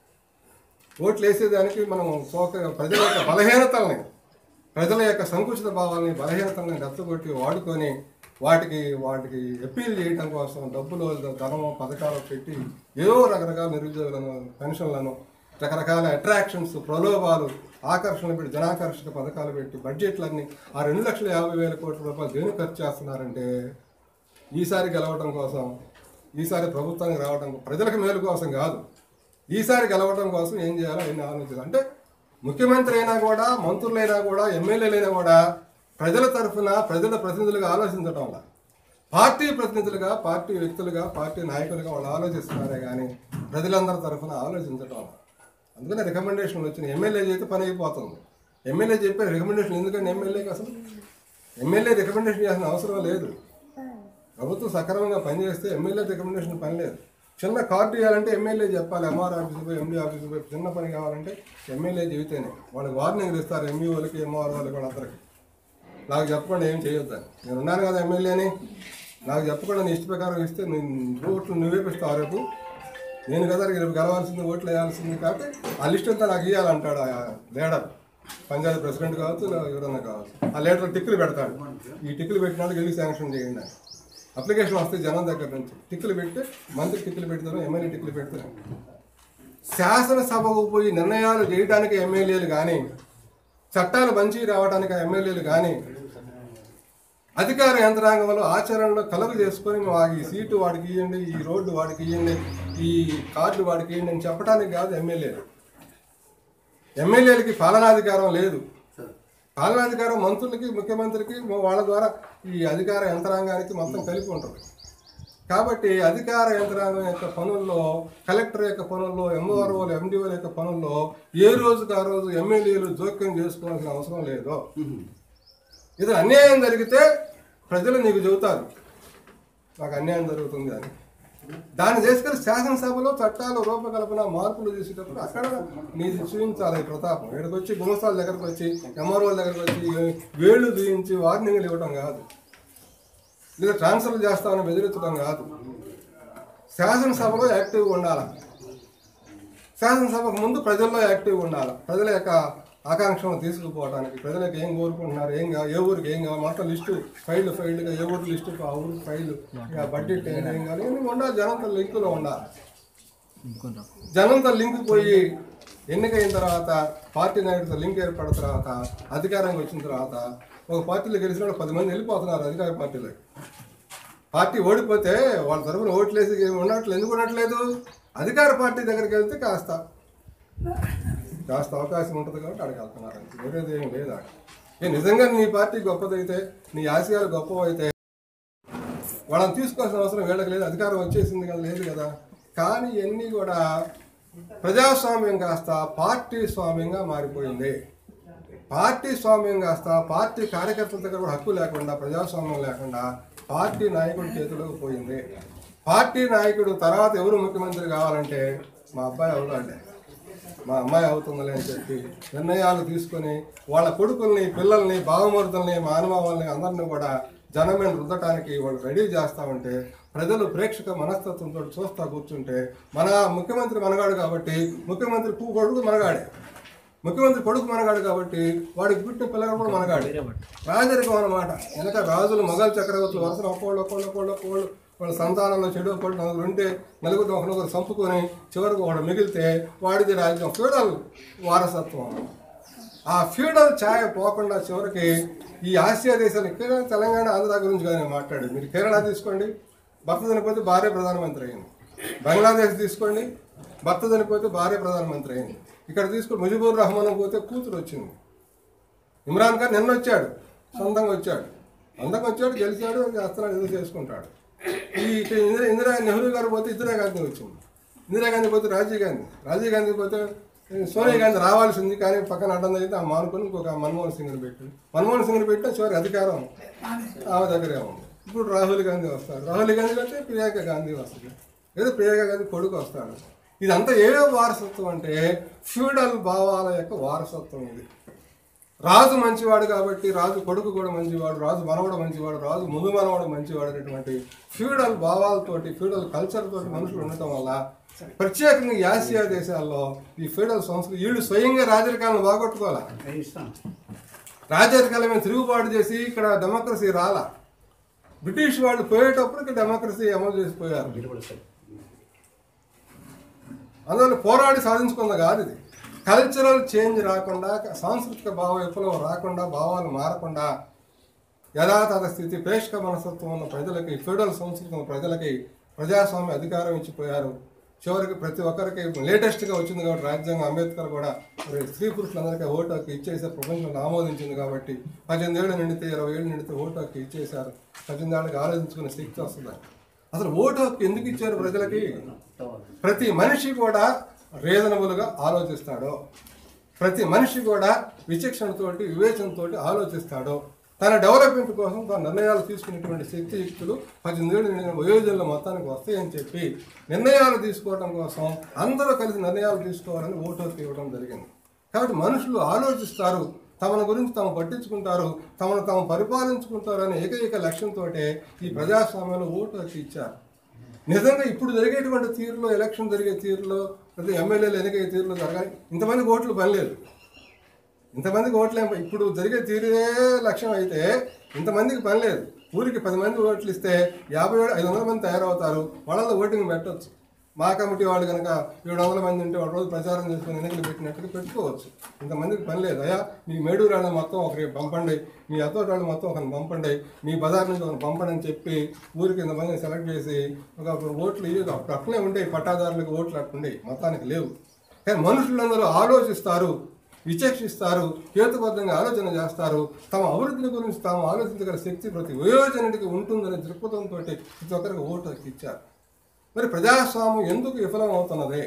ఓట్లు వేసేదానికి మనం సోక ప్రజల యొక్క బలహీనతల్ని ప్రజల యొక్క సంకుచిత భావాల్ని బలహీనతల్ని రెచ్చగొట్టి వాడుకొని వాటికి వాటికి అప్పీల్ చేయడం కోసం డబ్బులు ధనం పథకాలు పెట్టి ఏవో రకరకాల నిరుద్యోగులను పెన్షన్లను రకరకాల అట్రాక్షన్స్ ప్రలోభాలు ఆకర్షణ పెట్టి జనాకర్షక పథకాలు పెట్టి బడ్జెట్లన్నీ ఆ రెండు లక్షల యాభై వేల కోట్ల రూపాయలు దేని ఖర్చు చేస్తున్నారంటే ఈసారి గెలవడం కోసం ఈసారి ప్రభుత్వానికి రావడం ప్రజలకు మేలు కోసం కాదు ఈసారి గెలవడం కోసం ఏం చేయాలో ఎన్ని ఆలోచించాలి అంటే ముఖ్యమంత్రి అయినా కూడా మంత్రులైనా కూడా ఎమ్మెల్యేలైనా కూడా ప్రజల తరఫున ప్రజల ప్రతినిధులుగా ఆలోచించడం వల్ల పార్టీ ప్రతినిధులుగా పార్టీ వ్యక్తులుగా పార్టీ నాయకులుగా వాళ్ళు ఆలోచిస్తున్నారే కానీ ప్రజలందరి తరఫున ఆలోచించడం వల్ల అందుకనే రికమెండేషన్లు వచ్చినాయి ఎమ్మెల్యే చేస్తే పని అయిపోతుంది ఎమ్మెల్యే చెప్పే రికమెండేషన్ ఎందుకంటే ఎమ్మెల్యేకి అసలు ఎమ్మెల్యే రికమెండేషన్ చేయాల్సిన అవసరం లేదు ప్రభుత్వం సక్రమంగా పనిచేస్తే ఎమ్మెల్యే రికమెండేషన్ పని లేదు చిన్న కార్డు ఇవ్వాలంటే ఎమ్మెల్యే చెప్పాలి ఎంఆర్ ఆఫీసు పోయి ఎండి ఆఫీసు పోయి చిన్న పని కావాలంటే ఎమ్మెల్యే చెబితేనే వాళ్ళకి వార్నింగ్ ఇస్తారు ఎంఈ వాళ్ళకి ఎంఆర్ వాళ్ళకి వాళ్ళందరికీ నాకు చెప్పకుండా ఏం చేయొద్దని నేను ఉన్నాను కదా ఎమ్మెల్యేని నాకు చెప్పకుండా నీ ఇష్ట ప్రకారం ఇస్తే నేను ఓట్లు నువ్వే పిస్తావు రేపు నేను కదా రేపు గెలవాల్సింది ఓట్లు వేయాల్సింది కాబట్టి ఆ లిస్ట్ అంతా నాకు ఇవ్వాలంటాడు ఆ లీడర్ పంచాయతీ ప్రెసిడెంట్ కావచ్చు లేదా ఎవరన్నా కావచ్చు ఆ లీడర్ టిక్కులు పెడతాడు ఈ టిక్కులు పెట్టినాడు వెళ్ళి శాంక్షన్ చేయండి అని అప్లికేషన్ వస్తే జనం దగ్గర నుంచి టిక్కులు పెట్టి మంత్రి టిక్కులు పెడతారు ఎమ్మెల్యే టిక్కులు పెడతారు శాసనసభకు పోయి నిర్ణయాలు చేయడానికి ఎమ్మెల్యేలు కానీ చట్టాలు మంచి రావడానికి ఆ ఎమ్మెల్యేలు కానీ అధికార యంత్రాంగంలో ఆచరణలో కలుగు చేసుకొని "మా ఈ సీటు వాడికి ఇవ్వండి ఈ రోడ్డు వాడికి ఇవ్వండి ఈ కార్డు వాడికి ఇవ్వండి అని చెప్పడానికి కాదు ఎమ్మెల్యేలు ఎమ్మెల్యేలకి పాలనాధికారం లేదు పాలనాధికారం మంత్రులకి ముఖ్యమంత్రికి వాళ్ళ ద్వారా ఈ అధికార యంత్రాంగానికి మొత్తం కలిపి ఉంటుంది కాబట్టి అధికార యంత్రాంగం యొక్క పనుల్లో కలెక్టర్ యొక్క పనుల్లో ఎంఆర్ఓలు ఎండిఓల యొక్క పనుల్లో ఏ రోజుకు ఆ రోజు ఎమ్మెల్యేలు జోక్యం చేసుకోవాల్సిన అవసరం లేదు ఇది అన్యాయం జరిగితే ప్రజలు నీకు చెబుతారు నాకు అన్యాయం జరుగుతుంది అని దాన్ని చేసుకొని శాసనసభలో చట్టాలు రూపకల్పన మార్పులు చేసేటప్పుడు అక్కడ నీది చూపించాలి ఈ ప్రతాపం ఇక్కడికి వచ్చి గుమస్తాల దగ్గరకు వచ్చి ఎంఆర్ఓల దగ్గరకు వచ్చి వేళ్ళు చూయించి వార్నింగ్లు ఇవ్వడం కాదు లేదా ట్రాన్స్ఫర్ చేస్తామని బెదిరించడం కాదు శాసనసభలో యాక్టివ్గా ఉండాలి శాసనసభకు ముందు ప్రజల్లో యాక్టివ్గా ఉండాలి ప్రజల యొక్క ఆకాంక్షలను తీసుకుపోవడానికి ప్రజలకు ఏం కోరుకుంటున్నారు ఏం కావాలి ఏ ఊరికి ఏం కావాలి మొత్తం లిస్టు ఫైల్ ఫైల్గా ఏ ఊరు లిస్టు ఆ ఊరు ఫైల్ బడ్జెట్ ఏం ఏం కావాలి ఇవన్నీ ఉండాలి జనంతో లింకులో ఉండాలి జనంతో లింక్ పోయి ఎన్నికైన తర్వాత పార్టీ నాయకుడితో లింక్ ఏర్పడిన తర్వాత అధికారంగా వచ్చిన తర్వాత ఒక పార్టీలో గెలిచిన వాళ్ళు పది మంది వెళ్ళిపోతున్నారు అధికార పార్టీలోకి పార్టీ ఓడిపోతే వాళ్ళ తరఫున ఓట్లేసి ఉండట్లు ఎందుకు ఉండట్లేదు అధికార పార్టీ దగ్గరికి వెళ్తే కాస్త కాస్త అవకాశం ఉంటుంది కాబట్టి అక్కడికి వెళ్తున్నారు అంతే. వేరేది ఏం లేదు అక్కడ ఏ నిజంగా నీ పార్టీ గొప్పదైతే నీ ఆశయాలు గొప్పవైతే వాళ్ళని తీసుకోవాల్సిన అవసరం వీళ్ళకి లేదు అధికారం వచ్చేసింది కదా లేదు కదా కానీ ఇవన్నీ కూడా ప్రజాస్వామ్యం కాస్త పార్టీ స్వామ్యంగా మారిపోయింది పార్టీ స్వామ్యం కాస్త పార్టీ కార్యకర్తల దగ్గర కూడా హక్కు లేకుండా ప్రజాస్వామ్యం లేకుండా పార్టీ నాయకుడి చేతిలోకి పోయింది పార్టీ నాయకుడు తర్వాత ఎవరు ముఖ్యమంత్రి కావాలంటే మా అబ్బాయి అవుతాడే మా అమ్మాయి అవుతుందిలే అని చెప్పి నిర్ణయాలు తీసుకొని వాళ్ళ కొడుకుల్ని పిల్లల్ని బావమరుదుల్ని మానవాళ్ళని అందరిని కూడా జనమైన రుద్దటానికి వాళ్ళు రెడీ చేస్తామంటే ప్రజలు ప్రేక్షక మనస్తత్వంతో చూస్తా కూర్చుంటే మన ముఖ్యమంత్రి మనగాడు కాబట్టి ముఖ్యమంత్రి పూ కొడుకు మనగాడే ముఖ్యమంత్రి కొడుకు మనగాడు కాబట్టి వాడికి పుట్టిన పిల్లగాడు కూడా మనగాడే రాజరికం అన్నమాట వెనక రాజులు మొఘల్ చక్రవర్తులు వరుసలు ఒక్కోళ్ళు ఒక్కోళ్ళు ఒక్కోళ్ళు ఒక్కోళ్ళు వాళ్ళ సంతానంలో చెడు ఒకటి నలుగురు ఉంటే నలుగురు ఒకరినొకరు చంపుకొని చివరికి ఒకడు మిగిలితే వాడిది రాజ్యం ఫ్యూడల్ వారసత్వం ఆ ఫ్యూడల్ ఛాయ పోకుండా చివరికి ఈ ఆసియా దేశాలు కేరళ తెలంగాణ ఆంధ్ర గురించి కానీ మాట్లాడేది మీరు కేరళ తీసుకోండి భర్త చనిపోతే భార్య ప్రధానమంత్రి అయింది బంగ్లాదేశ్ తీసుకోండి భర్త చనిపోతే భార్య ప్రధానమంత్రి అయింది ఇక్కడ తీసుకుని ముజిబుర్ రహమాన్ పోతే కూతురు వచ్చింది ఇమ్రాన్ ఖాన్ నిన్న వచ్చాడు సొంతంగా వచ్చాడు సొంతంగా వచ్చాడు గెలిచాడు చేస్తున్నాడు ఏదో చేసుకుంటాడు ఈ ఇక్కడ ఇందిరా ఇందిరా నెహ్రూ గారు పోతే ఇందిరాగాంధీ వచ్చింది ఇందిరాగాంధీ పోతే రాజీవ్ గాంధీ రాజీవ్ గాంధీ పోతే సోనియా గాంధీ రావాల్సింది కానీ పక్కన అడ్డం అయితే ఆ మానుకొని ఇంకొక మన్మోహన్ సింగ్ని పెట్టింది మన్మోహన్ సింగ్ని పెట్టినా చివరి అధికారం ఆమె దగ్గరే ఉంది ఇప్పుడు రాహుల్ గాంధీ వస్తాడు రాహుల్ గాంధీ అంటే ప్రియాంక గాంధీ వస్తుంది లేదా ప్రియాంక గాంధీ కొడుకు వస్తాడు ఇదంతా ఏ వారసత్వం అంటే ఫ్యూడల్ భావాల యొక్క వారసత్వం ఇది రాజు మంచివాడు కాబట్టి రాజు కొడుకు కూడా మంచివాడు రాజు మనవడు మంచివాడు రాజు ముందు మనవడు మంచివాడు అనేటువంటి ఫ్యూడల్ భావాలతోటి ఫ్యూడల్ కల్చర్ తోటి మనుషులు ఉండటం వల్ల ప్రత్యేకంగా ఈ ఆసియా దేశాల్లో ఈ ఫ్యూడల్ సంస్కృతి వీళ్ళు స్వయంగా రాజరికాలను బాగొట్టుకోవాలి రాజరికాల మీద తిరుగుబాటు చేసి ఇక్కడ డెమోక్రసీ రాలా బ్రిటిష్ వాళ్ళు పోయేటప్పటికి డెమోక్రసీ అమలు చేసిపోయారు అందువల్ల పోరాడి సాధించుకుంది కాదు ఇది కల్చరల్ చేంజ్ రాకుండా సాంస్కృతిక భావ విప్లవం రాకుండా భావాలు మారకుండా యథాతథ స్థితి ప్రేక్షక మనస్తత్వం ఉన్న ప్రజలకి ఫెడరల్ సంస్కృతి ఉన్న ప్రజలకి ప్రజాస్వామ్య అధికారం ఇచ్చిపోయారు చివరికి ప్రతి ఒక్కరికి లేటెస్ట్గా వచ్చింది కాబట్టి రాజ్యాంగం అంబేద్కర్ కూడా మరి స్త్రీ పురుషులందరికీ ఓటు హక్కు ఇచ్చేసారు ప్రపంచంలో ఆమోదించింది కాబట్టి పద్దెనిమిది ఏళ్ళు నిండితే ఇరవై ఏళ్ళు నిండితే ఓటు హక్కు ఇచ్చేశారు పద్దెనిమిది ఏళ్ళకి ఆలోచించుకునే శక్తి వస్తుంది అసలు ఓటు హక్కు ఎందుకు ఇచ్చారు ప్రజలకి ప్రతి మనిషి కూడా రీజనబుల్గా ఆలోచిస్తాడు ప్రతి మనిషి కూడా విచక్షణతోటి వివేచనతోటి ఆలోచిస్తాడు తన డెవలప్మెంట్ కోసం తన నిర్ణయాలు తీసుకునేటువంటి శక్తియుక్తులు పద్దెనిమిది నిండిన వయోజనుల మొత్తానికి వస్తాయని చెప్పి నిర్ణయాలు తీసుకోవడం కోసం అందరూ కలిసి నిర్ణయాలు తీసుకోవాలని ఓటు హక్కు ఇవ్వడం జరిగింది కాబట్టి మనుషులు ఆలోచిస్తారు తమను గురించి తాము పట్టించుకుంటారు తమను తాము పరిపాలించుకుంటారు అనే ఏకైక లక్ష్యంతో ఈ ప్రజాస్వామ్యంలో ఓటు హక్కు ఇచ్చారు నిజంగా ఇప్పుడు జరిగేటువంటి తీరులో ఎలక్షన్ జరిగే తీరులో ప్రతి ఎమ్మెల్యేలు ఎన్నికయ్యే తీరులో జరగాలి ఇంతమందికి ఓట్లు పనిలేదు ఇంతమందికి ఓట్లు ఏం- ఇప్పుడు జరిగే తీరే లక్ష్యం అయితే ఇంతమందికి పని లేదు ఊరికి పది మంది ఓట్లు ఇస్తే యాభై ఏడు ఐదు వందల మంది తయారవుతారు వాళ్ళలో ఓటింగ్ పెట్టవచ్చు మా కమిటీ వాళ్ళు కనుక ఏడు వందల మంది ఉంటే ఒక రోజు ప్రచారం చేసుకుని ఎన్నికలు పెట్టినట్టుగా పెట్టుకోవచ్చు ఇంతమందికి పని లేదు అయ్యా మీ మేడూరు వాళ్ళని మొత్తం ఒకరికి పంపండి మీ అత్తోటి వాళ్ళు మొత్తం ఒకరిని పంపండి మీ బజార్ నుంచి ఒకరిని పంపండి అని చెప్పి ఊరికి ఇంతమందిని సెలెక్ట్ చేసి ఒక ఓట్లు ఇవ్వదు అప్పుడు అట్లనే ఉండే పట్టాదారులకు ఓట్లు అట్లుండే మొత్తానికి లేవు కానీ మనుషులందరూ ఆలోచిస్తారు విచక్షిస్తారు హేతుబద్ధంగా ఆలోచన చేస్తారు తమ అభివృద్ధిని గురించి తాము ఆలోచించగల శక్తి ప్రతి వయోజనుడికి ఉంటుందనే దృక్పథంతో ప్రతి ఒక్కరికి ఓటు హక్కు ఇచ్చారు మరి ప్రజాస్వామ్యం ఎందుకు విఫలం అవుతున్నది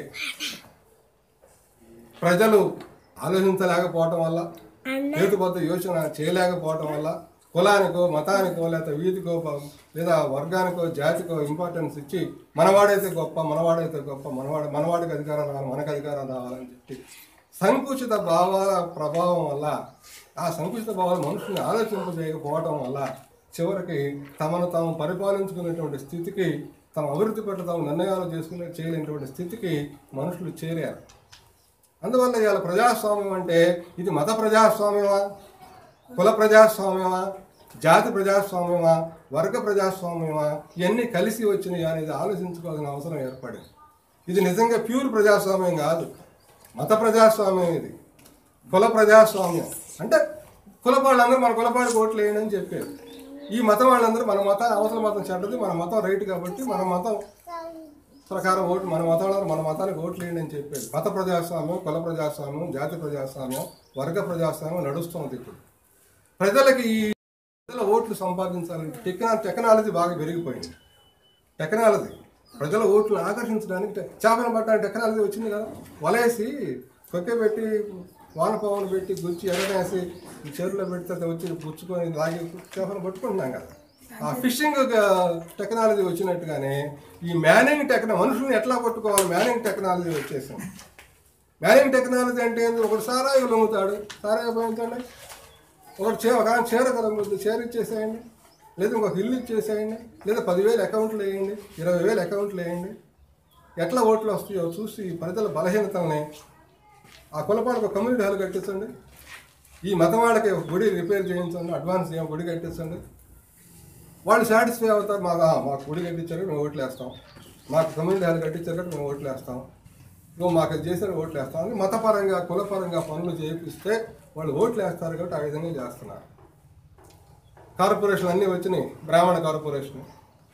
ప్రజలు ఆలోచించలేకపోవటం వల్ల హేతుబద్ధ యోచన చేయలేకపోవటం వల్ల కులానికో మతానికో లేదా వీధికో ప- లేదా వర్గానికో జాతికో ఇంపార్టెన్స్ ఇచ్చి మనవాడైతే గొప్ప మనవాడైతే గొప్ప మనవాడు మనవాడికి అధికారం రావాలి మనకు అధికారం రావాలని చెప్పి సంకుచిత భావాల ప్రభావం వల్ల ఆ సంకుచిత భావాలు మనుషుల్ని ఆలోచింపజేయకపోవటం వల్ల చివరికి తమను తాము పరిపాలించుకునేటువంటి స్థితికి తమ అభివృద్ధి పట్ల తాము నిర్ణయాలు చేసుకునే చేయలేనటువంటి స్థితికి మనుషులు చేరారు అందువల్ల ఇవాళ ప్రజాస్వామ్యం అంటే ఇది మత ప్రజాస్వామ్యమా కుల ప్రజాస్వామ్యమా జాతి ప్రజాస్వామ్యమా వర్గ ప్రజాస్వామ్యమా ఇవన్నీ కలిసి వచ్చినాయి అనేది ఆలోచించుకోవాల్సిన అవసరం ఏర్పడింది ఇది నిజంగా ప్యూర్ ప్రజాస్వామ్యం కాదు మత ప్రజాస్వామ్యం ఇది కుల ప్రజాస్వామ్యం అంటే కుల వాళ్ళందరూ మన కులపాడికి ఓట్లు వేయండి అని చెప్పారు ఈ మతం వాళ్ళందరూ మన మతం అవతల మతం చెడ్డది మన మతం రైట్ కాబట్టి మన మతం ప్రకారం ఓటు మన మతాలను మన మతానికి ఓట్లు వేయండి అని చెప్పారు మత ప్రజాస్వామ్యం కుల ప్రజాస్వామ్యం జాతి ప్రజాస్వామ్యం వర్గ ప్రజాస్వామ్యం నడుస్తుంది ఇప్పుడు ప్రజలకి ఈ ప్రజల ఓట్లు సంపాదించాలంటే టెక్నా టెక్నాలజీ బాగా పెరిగిపోయింది టెక్నాలజీ ప్రజల ఓట్లు ఆకర్షించడానికి టె- చేపలు పట్టడానికి టెక్నాలజీ వచ్చింది కదా వలేసి కొక్కె పెట్టి వానపావును పెట్టి గుచ్చి ఎగరేసి ఈ చెరువులో పెడితే అది వచ్చి పుచ్చుకొని లాగి చేపలు పట్టుకుంటున్నాం కదా ఆ ఫిషింగ్ టెక్నాలజీ వచ్చినట్టుగానే ఈ మ్యానింగ్ టెక్నా మనుషుల్ని ఎట్లా పట్టుకోవాలి మ్యానింగ్ టెక్నాలజీ వచ్చేసింది మ్యానింగ్ టెక్నాలజీ అంటే ఏంది ఒకటి సారాయి లొంగుతాడు సారాయి పోయించండి ఒకటి చే ఒక ఆయన చీర కలగొద్దు చీర ఇచ్చేసేయండి లేదా ఇంకొక ఇల్లు ఇచ్చేసేయండి లేదా పదివేలు అకౌంట్లు వేయండి ఇరవై వేలు అకౌంట్లు వేయండి ఎట్లా ఓట్లు వస్తాయో చూసి ఈ ప్రజల బలహీనతల్ని ఆ కులపాలకు ఒక కమ్యూనిటీ హాల్ కట్టించండి ఈ మతం వాళ్ళకి ఒక గుడి రిపేర్ చేయించండి అడ్వాన్స్ ఏమో గుడి కట్టించండి వాళ్ళు సాటిస్ఫై అవుతారు మాకు "ఆ, మాకు గుడి కట్టించారు మేము ఓట్లు వేస్తాం మాకు కమ్యూనిటీ హాల్ కట్టించారు కాబట్టి మేము ఓట్లు వేస్తాం నువ్వు మాకు అది చేశారు ఓట్లు వేస్తాం అని మతపరంగా కులపరంగా పనులు చేపిస్తే వాళ్ళు ఓట్లు వేస్తారు కాబట్టి ఆ విధంగా చేస్తున్నారు కార్పొరేషన్ అన్నీ వచ్చినాయి బ్రాహ్మణ కార్పొరేషన్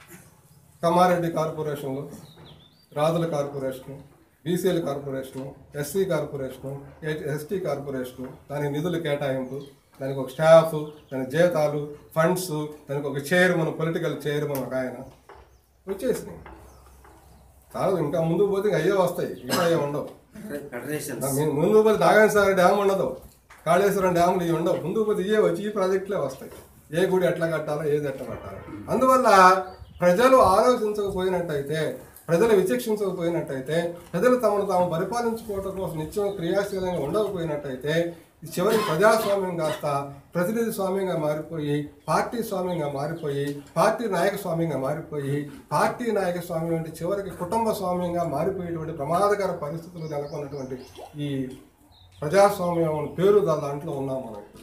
కమారెడ్డి కార్పొరేషన్లు రాజుల కార్పొరేషను బీసీల corporation SC corporation ST corporation దానికి నిధులు కేటాయింపు దానికి ఒక స్టాఫ్ దానికి జీతాలు ఫండ్స్ దానికి ఒక చైర్మన్ పొలిటికల్ చైర్మన్ ఒక ఆయన వచ్చేసినాయి చాలా ఇంకా ముందుకు పోతే ఇంకా అయ్యే వస్తాయి ఇంకా అయ్యే ఉండవు ఫెడరేషన్ మేము ముందు పోతే నాగాయనసాగర్ డ్యామ్ ఉండదు కాళేశ్వరం డ్యాములు ఇవి ఉండవు ముందు పోతే ఇవే వచ్చి ఈ ప్రాజెక్టులే వస్తాయి ఏ గుడి ఎట్లా కట్టాలో ఏది ఎట్లా కట్టాలో అందువల్ల ప్రజలు ఆలోచించకపోయినట్టయితే ప్రజలు విచక్షించకపోయినట్టయితే ప్రజలు తమను తాము పరిపాలించుకోవడం కోసం నిత్యం క్రియాశీలంగా ఉండకపోయినట్టయితే ఈ చివరికి ప్రజాస్వామ్యం కాస్త ప్రతినిధి స్వామ్యంగా మారిపోయి పార్టీ స్వామ్యంగా మారిపోయి పార్టీ నాయక స్వామ్యంగా మారిపోయి పార్టీ నాయక స్వామ్యం అంటే చివరికి కుటుంబ స్వామ్యంగా మారిపోయేటువంటి ప్రమాదకర పరిస్థితులు నెలకొన్నటువంటి ఈ ప్రజాస్వామ్యం అనే పేరు దా- దాంట్లో ఉన్నాం మనం ఇప్పుడు.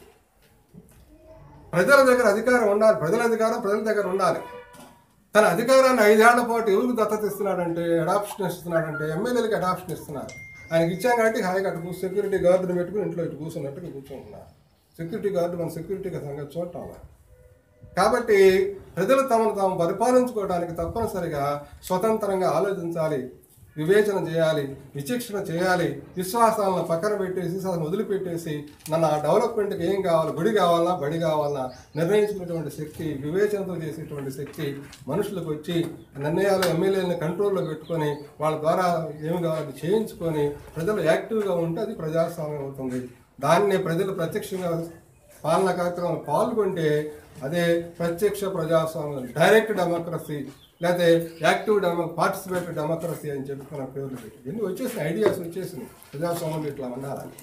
ప్రజల దగ్గర అధికారం ఉండాలి ప్రజల అధికారం ప్రజల దగ్గర ఉండాలి తన అధికారాన్ని ఐదేళ్ల పాటు ఎవరికి దత్తత ఇస్తున్నాడంటే అడాప్షన్ ఇస్తున్నాడంటే ఎమ్మెల్యేలకి అడాప్షన్ ఇస్తున్నారు ఆయనకి ఇచ్చాం కాబట్టి హాయిగా అటు కూర్చో సెక్యూరిటీ గార్డుని పెట్టుకుని ఇంట్లో ఇటు కూర్చున్నట్టుగా కూర్చుంటున్నారు సెక్యూరిటీ గార్డు మన సెక్యూరిటీ సంగతి చూడటం లేదు. కాబట్టి ప్రజలు తమను తాము పరిపాలించుకోవడానికి తప్పనిసరిగా స్వతంత్రంగా ఆలోచించాలి వివేచన చేయాలి విచక్షణ చేయాలి విశ్వాసాలను పక్కన పెట్టేసి విశ్వాసాలను వదిలిపెట్టేసి నన్ను ఆ డెవలప్మెంట్కి ఏం కావాలి గుడి కావాలన్నా బడి కావాలన్నా నిర్ణయించుకునేటువంటి శక్తి వివేచనతో చేసేటువంటి శక్తి మనుషులకు వచ్చి నిర్ణయాలు ఎమ్మెల్యేలను కంట్రోల్లో పెట్టుకొని వాళ్ళ ద్వారా ఏమి కావాలి చేయించుకొని ప్రజలు యాక్టివ్గా ఉంటే అది ప్రజాస్వామ్యం అవుతుంది దాన్ని ప్రజలు ప్రత్యక్షంగా పాలనా కార్యక్రమంలో పాల్గొంటే అదే ప్రత్యక్ష ప్రజాస్వామ్యం డైరెక్ట్ డెమోక్రసీ లేకపోతే యాక్టివ్ డెమో పార్టిసిపేటివ్ డెమోక్రసీ అని చెప్పుకున్న పేర్లు పెట్టి ఎన్ని వచ్చేసినాయి ఐడియాస్ వచ్చేసినాయి ప్రజాస్వామ్యం ఇట్లా ఉండాలని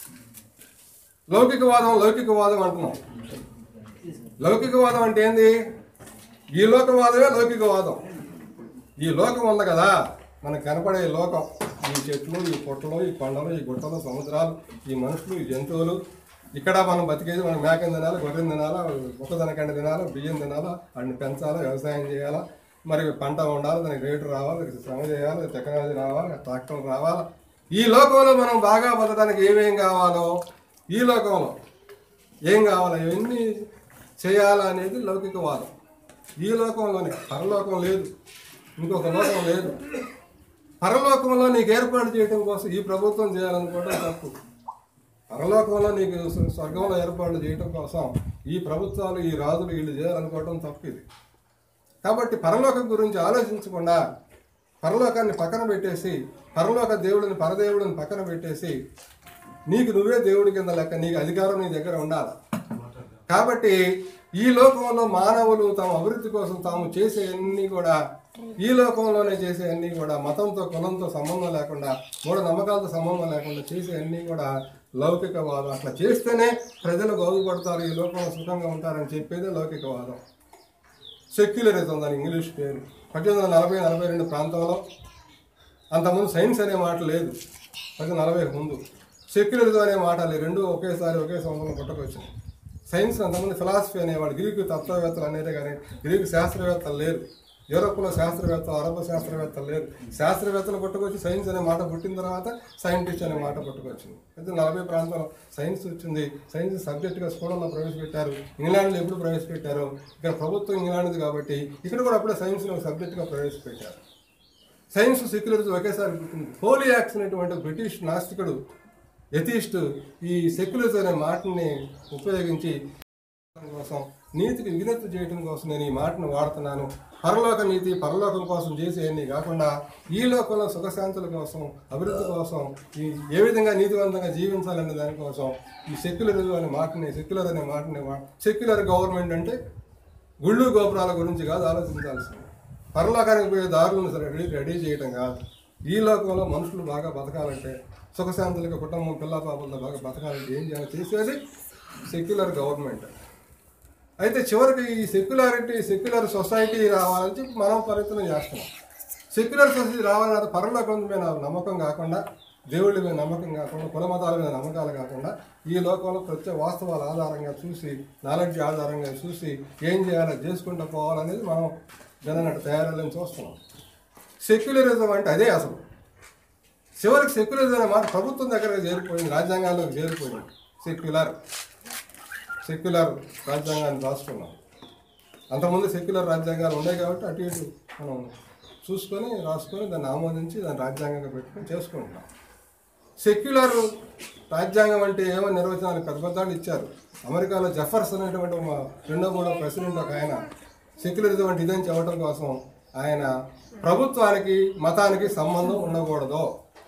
లౌకికవాదం లౌకికవాదం అంటున్నాం లౌకికవాదం అంటే ఏంది ఈ లోకవాదమే లౌకికవాదం ఈ లోకం ఉంది కదా మనకు కనపడే ఈ లోకం ఈ చెట్లు ఈ పుట్టలు ఈ కొండలు ఈ గుట్టలు సముద్రాలు ఈ మనుషులు ఈ జంతువులు ఇక్కడ మనం బతికేది మనం మేకం తినాలి గొర్రెం తినాలా మొక్కదనకండ తినాలా బియ్యం తినాలా వాటిని పెంచాలా వ్యవసాయం చేయాలా మరి పంట ఉండాలి దానికి రేటు రావాలి దానికి శ్రమ చేయాలి టెక్నాలజీ రావాలి ట్రాక్టర్లు రావాలి ఈ లోకంలో మనం బాగా బతకడానికి ఏమేం కావాలో ఈ లోకంలో ఏం కావాలో ఇవన్నీ చేయాలనేది లౌకికవాదం ఈ లోకంలోనే పరలోకం లేదు ఇంకొక లోకం లేదు పరలోకంలో నీకు ఏర్పాటు చేయడం కోసం ఈ ప్రభుత్వం చేయాలనుకోవడం తప్పు పరలోకంలో నీకు స్వ- స్వర్గంలో ఏర్పాటు చేయడం కోసం ఈ ప్రభుత్వాలు ఈ రాజులు వీళ్ళు చేయాలనుకోవడం తప్పు ఇది కాబట్టి పరలోకం గురించి ఆలోచించకుండా పరలోకాన్ని పక్కన పెట్టేసి పరలోక దేవుడిని పరదేవుడిని పక్కన పెట్టేసి నీకు నువ్వే దేవుడి కింద లెక్క నీకు అధికారం నీ దగ్గర ఉండాలి కాబట్టి ఈ లోకంలో మానవులు తమ అభివృద్ధి కోసం తాము చేసే అన్ని కూడా ఈ లోకంలోనే చేసే అన్ని కూడా మతంతో కులంతో సంబంధం లేకుండా మూఢ నమ్మకాలతో సంబంధం లేకుండా చేసే అన్ని కూడా లౌకికవాదం అట్లా చేస్తేనే ప్రజలు బాగుపడతారు ఈ లోకంలో సుఖంగా ఉంటారని చెప్పేదే లౌకికవాదం సెక్యులరిజం దాని ఇంగ్లీష్ పేరు పద్దెనిమిది వందల నలభై నలభై రెండు ప్రాంతంలో అంతకుముందు సైన్స్ అనే మాట లేదు పద్దెనిమిది నలభై ముందు సెక్యులరిజం అనే మాట లేదు రెండు ఒకేసారి ఒకే సంవత్సరం పుట్టకొచ్చింది సైన్స్ అంతకుముందు ఫిలాసఫీ అనేవాడు గ్రీకు తత్వవేత్తలు అనేది కానీ గ్రీకు శాస్త్రవేత్తలు లేరు యూరోప్లో శాస్త్రవేత్తలు అరబ్ శాస్త్రవేత్తలు లేరు శాస్త్రవేత్తలు పుట్టుకొచ్చి సైన్స్ అనే మాట పుట్టిన తర్వాత సైంటిస్ట్ అనే మాట పుట్టుకొచ్చింది అయితే నలభై ప్రాంతంలో సైన్స్ వచ్చింది సైన్స్ సబ్జెక్టుగా స్కూళ్ళలో ప్రవేశపెట్టారు ఇంగ్లాండ్లో ఎప్పుడు ప్రవేశపెట్టారు ఇక్కడ ప్రభుత్వం ఇంగ్లాండ్ది కాబట్టి ఇక్కడ కూడా అప్పుడే సైన్స్ని సబ్జెక్టుగా ప్రవేశపెట్టారు సైన్స్ సెక్యులరిజం ఒకేసారి పుట్టింది హోలీ యాక్స్ అనేటువంటి బ్రిటిష్ నాస్తికుడు ఎథిస్ట్ ఈ సెక్యులరిజం అనే మాటని ఉపయోగించి కోసం నీతికి విజ్ఞప్తి చేయడం కోసం నేను ఈ మాటను వాడుతున్నాను పరలోక నీతి పరలోకం కోసం చేసేయన్ని కాకుండా ఈ లోకంలో సుఖశాంతుల కోసం అభివృద్ధి కోసం ఈ ఏ విధంగా నీతివంతంగా జీవించాలనే దానికోసం ఈ సెక్యులరిజం అనే మాటని సెక్యులర్ అనే మాటని వా- సెక్యులర్ గవర్నమెంట్ అంటే గుళ్ళు గోపురాల గురించి కాదు ఆలోచించాల్సింది పరలోకానికి పోయే దారులను సరే రెడీ రెడీ చేయటం కాదు ఈ లోకంలో మనుషులు బాగా బతకాలంటే సుఖశాంతులుగా కుటుంబం పిల్ల పాపలతో బాగా బతకాలంటే ఏం చేయాలి చేసేది సెక్యులర్ గవర్నమెంట్ అయితే చివరికి ఈ సెక్యులారిటీ సెక్యులర్ సొసైటీ రావాలని చెప్పి మనం ప్రయత్నం చేస్తున్నాం సెక్యులర్ సొసైటీ రావాలన్న పరలోకం మీద నమ్మకం కాకుండా దేవుళ్ళ మీద నమ్మకం కాకుండా కుల మతాల మీద నమ్మకాలు కాకుండా ఈ లోకంలో ప్రత్యేక వాస్తవాల ఆధారంగా చూసి నాలెడ్జ్ ఆధారంగా చూసి ఏం చేయాలో చేసుకుంటూ పోవాలనేది మనం జననట్టు తయారని చూస్తున్నాం సెక్యులరిజం అంటే అదే అసలు చివరికి సెక్యులరిజం అనే మాట ప్రభుత్వం దగ్గర చేరిపోయింది రాజ్యాంగాల్లోకి చేరిపోయింది సెక్యులర్ సెక్యులర్ రాజ్యాంగాన్ని రాసుకున్నాం అంతకుముందు సెక్యులర్ రాజ్యాంగాలు ఉన్నాయి కాబట్టి అటు ఇటు మనం చూసుకొని రాసుకొని దాన్ని ఆమోదించి దాన్ని రాజ్యాంగంగా పెట్టుకొని చేసుకుంటున్నాం సెక్యులర్ రాజ్యాంగం అంటే ఏమో నిర్వచనాలు పెద్ద పెద్దలు ఇచ్చారు అమెరికాలో జఫర్స్ అనేటువంటి ఒక రెండో మూడో ప్రెసిడెంట్ ఒక ఆయన సెక్యులరిజం అంటే ఇదని చెప్పడం కోసం ఆయన ప్రభుత్వానికి మతానికి సంబంధం ఉండకూడదు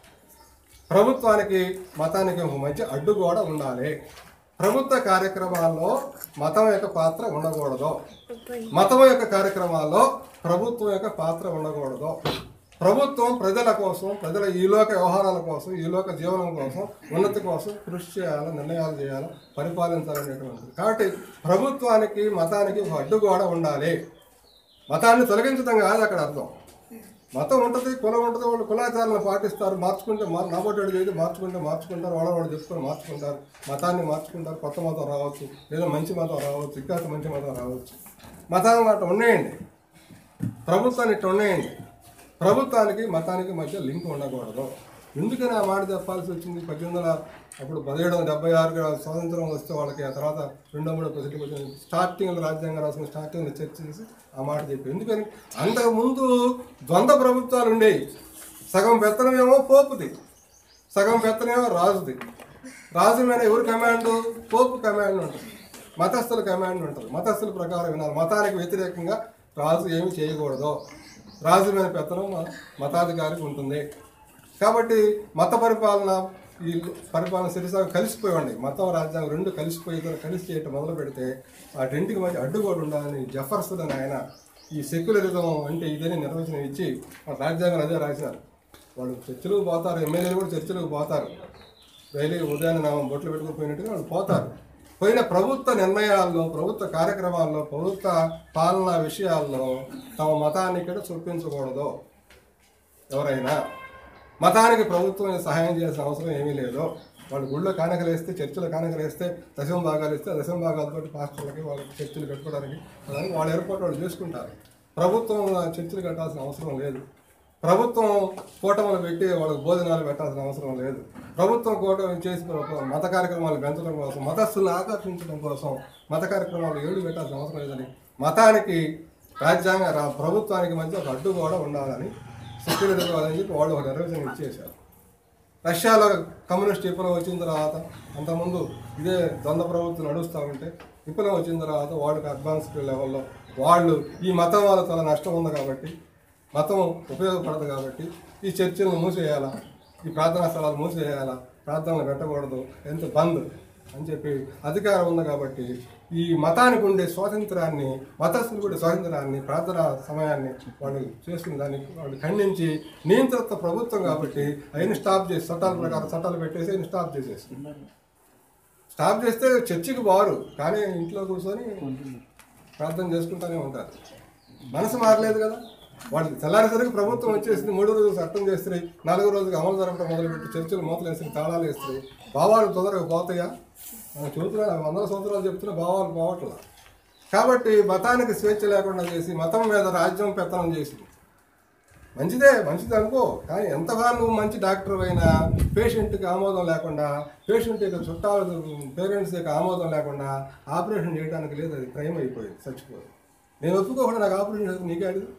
ప్రభుత్వానికి మతానికి మధ్య అడ్డుగోడ ఉండాలి ప్రభుత్వ కార్యక్రమాల్లో మతం యొక్క పాత్ర ఉండకూడదు మతం యొక్క కార్యక్రమాల్లో ప్రభుత్వం యొక్క పాత్ర ఉండకూడదు ప్రభుత్వం ప్రజల కోసం ప్రజల ఈలోక వ్యవహారాల కోసం ఈలోక జీవనం కోసం ఉన్నతి కోసం కృషి చేయాలి నిర్ణయాలు చేయాలి పరిపాలించాలనేటువంటిది కాబట్టి ప్రభుత్వానికి మతానికి ఒక అడ్డుగోడ ఉండాలి మతాన్ని తొలగించడం కాదు అక్కడ అర్థం మతం ఉంటుంది కులం ఉంటుంది వాళ్ళు కులాచారాలను పాటిస్తారు మార్చుకుంటే మా నమ్మటోడు చేసి మార్చుకుంటే మార్చుకుంటారు వాళ్ళ వాళ్ళు చెప్పుకొని మార్చుకుంటారు మతాన్ని మార్చుకుంటారు కొత్త మతం రావచ్చు లేదా మంచి మతం రావచ్చు ఇంకా మంచి మతం రావచ్చు మతాన్ని మాట ఉన్నాయండి ప్రభుత్వాన్ని ఇట్లా ఉన్నాయండి ప్రభుత్వానికి మతానికి మధ్య లింక్ ఉండకూడదు ఎందుకని ఆ మాట చెప్పాల్సి వచ్చింది పద్దెనిమిది వందల అప్పుడు పదిహేడు వందల డెబ్బై ఆరు స్వాతంత్రం వస్తే వాళ్ళకి ఆ తర్వాత రెండో మూడో ప్రజలకు వచ్చింది స్టార్టింగ్లో రాజ్యాంగం రాసిన స్టార్టింగ్లో చర్చ చేసి ఆ మాట చెప్పి ఎందుకని అంతకుముందు ద్వంద్వ ప్రభుత్వాలు ఉండేవి సగం పెత్తనమేమో పోపుది సగం పెత్తనమేమో రాజుది రాజు మీద ఎవరు కమాండ్ పోపు కమాండ్ ఉంటుంది మతస్థుల కమాండ్ ఉంటుంది మతస్థుల ప్రకారం వినాలి మతానికి వ్యతిరేకంగా రాజు ఏమి చేయకూడదు రాజు మీద పెత్తనం మ- మతాధికారికి ఉంటుంది కాబట్టి మత పరిపాలన ఈ పరిపాలన సిరిసాగ కలిసిపోయండి మతం రాజ్యాంగం రెండు కలిసిపోయి కలిసి చేయటం మొదలు పెడితే ఆ రెండుకి మధ్య అడ్డుగోడు ఉండాలని జఫర్సన్ అని ఆయన ఈ సెక్యులరిజం అంటే ఇదని నిర్వచనం ఇచ్చి ఆ రాజ్యాంగం అదే రాసినారు వాళ్ళు చర్చలకు పోతారు ఎమ్మెల్యేలు కూడా చర్చలకు పోతారు డైలీ ఉదయాన్నే నామం బొట్లు పెట్టుకుని పోయినట్టుగా వాళ్ళు పోతారు పోయిన ప్రభుత్వ నిర్ణయాల్లో ప్రభుత్వ కార్యక్రమాల్లో ప్రభుత్వ పాలనా విషయాల్లో తమ మతాన్ని ఇక్కడ చూపించకూడదు ఎవరైనా మతానికి ప్రభుత్వం సహాయం చేయాల్సిన అవసరం ఏమీ లేదు వాళ్ళు గుళ్ళో కానుకలు వేస్తే చర్చిలో కానుకలు వేస్తే దశమ భాగాలు ఇస్తే దశమ భాగాలతో పాస్టర్లకి వాళ్ళకి చర్చిలు కట్టుకోవడానికి అలాగే వాళ్ళ ఏర్పాటు వాళ్ళు చేసుకుంటారు ప్రభుత్వం చర్చిలు కట్టాల్సిన అవసరం లేదు ప్రభుత్వం కూటములు పెట్టి వాళ్ళకి భోజనాలు పెట్టాల్సిన అవసరం లేదు ప్రభుత్వం కూటమి చేసి మత కార్యక్రమాలు పెంచడం కోసం మతస్థులను ఆకర్షించడం కోసం మత కార్యక్రమాలు ఏడు పెట్టాల్సిన అవసరం లేదని మతానికి రాజ్యాంగ రా- ప్రభుత్వానికి మధ్య ఒక అడ్డు కూడా ఉండాలని సెక్యులరిజం అని చెప్పి వాళ్ళు ఒక నిర్వచనం ఇచ్చేశారు రష్యాలో కమ్యూనిస్ట్ విప్లవం వచ్చిన తర్వాత అంతకుముందు ఇదే ద్వంద్వ ప్రభుత్వం నడుస్తూ ఉంటే విప్లవం వచ్చిన తర్వాత వాళ్ళకి అడ్వాన్స్డ్ లెవెల్లో వాళ్ళు ఈ మతం వల్ల చాలా నష్టం ఉంది కాబట్టి మతం ఉపయోగపడదు కాబట్టి ఈ చర్చిలను మూసేయాలా ఈ ప్రార్థనా స్థలాలు మూసేయాలా ప్రార్థనలు పెట్టకూడదు ఎంత బంద్ అని చెప్పి అధికారం ఉంది కాబట్టి ఈ మతానికి ఉండే స్వాతంత్రాన్ని మతస్థులకు ఉండే స్వాతంత్రాన్ని ప్రార్థనా సమయాన్ని వాళ్ళు చేసుకున్న దాన్ని వాళ్ళు ఖండించి నియంత్రిత ప్రభుత్వం కాబట్టి అయిన స్టాప్ చేసి చట్టాల ప్రకారం చట్టాలు పెట్టేసి అయిన స్టాప్ చేసేసి స్టాప్ చేస్తే చర్చికి బారు కానీ ఇంట్లో కూర్చొని ప్రార్థన చేసుకుంటూనే ఉంటారు మనసు మారలేదు కదా వాళ్ళు తెల్లారేసరికి ప్రభుత్వం వచ్చేసింది మూడో రోజు చట్టం చేస్తున్నాయి నాలుగో రోజుకి అమలు జరపడం మొదలుపెట్టి చర్చలు మూతలు వేసి తాళాలు వేస్తున్నాయి భావాలు తొందరగా పోతాయా మనం చూస్తున్నా వందల సంవత్సరాలు చెప్తున్న భావాలు పోవట్లా కాబట్టి మతానికి స్వేచ్ఛ లేకుండా చేసి మతం మీద రాజ్యం పెత్తనం చేసింది మంచిదే మంచిది అనుకో కానీ ఎంతగా నువ్వు మంచి డాక్టర్ అయినా పేషెంట్కి ఆమోదం లేకుండా పేషెంట్ యొక్క చుట్టాలు పేరెంట్స్ యొక్క ఆమోదం లేకుండా ఆపరేషన్ చేయడానికి లేదు అది క్రైమ్ అయిపోయింది చచ్చిపోయింది నేను ఒప్పుకోకుండా నాకు ఆపరేషన్ చేసి నీకే అడిగి